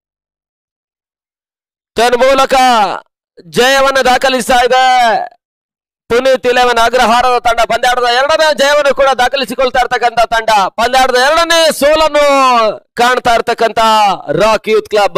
ತನ್ ಮೂಲಕ ಜಯವನ್ನು ದಾಖಲಿಸ್ತಾ ಇದೆ ಪುನೀತ್ ಇಲೆವನ್ ಅಗ್ರಹಾರದ ತಂಡ ಪಂದ್ಯಾಟದ ಎರಡನೇ ಜಯವನ್ನು ಕೂಡ ದಾಖಲಿಸಿಕೊಳ್ತಾ ಇರ್ತಕ್ಕಂಥ ತಂಡ ಪಂದ್ಯಾಟದ ಎರಡನೇ ಸೋಲನ್ನು ಕಾಣ್ತಾ ಇರ್ತಕ್ಕಂಥ ರಾಕ್ ಯೂತ್ ಕ್ಲಬ್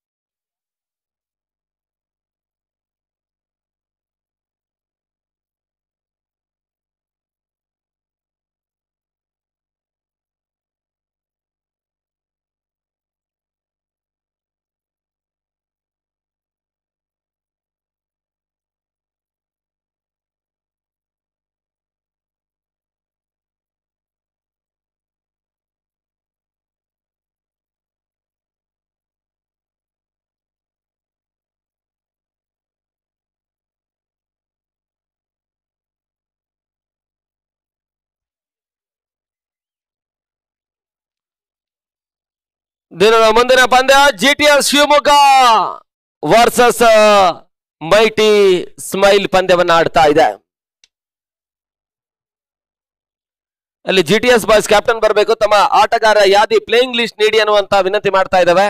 ದಿನದ ಮುಂದಿನ ಪಂದ್ಯ G T S Shivamogga versus mighty smile ಪಂದ್ಯವನ್ನ ಆಡ್ತಾ ಇದೆ ಅಲ್ಲಿ G T S boys captain ಬರಬೇಕು ತಮ್ಮ ಆಟಗಾರ ಯಾದಿ ಪ್ಲೇಯಿಂಗ್ ಲಿಸ್ಟ್ ನೀಡಿ ಅನ್ನುವಂತ ವಿನಂತಿ ಮಾಡ್ತಾ ಇದ್ದಾವೆ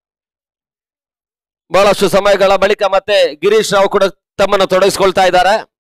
ಬಹಳಷ್ಟು ಸಮಯಗಳ ಬಳಿಕ ಮತ್ತೆ ಗಿರೀಶ್ ರಾವ್ ಕೂಡ ತಮ್ಮನ್ನು ತೊಡಗಿಸಿಕೊಳ್ತಾ ಇದ್ದಾರೆ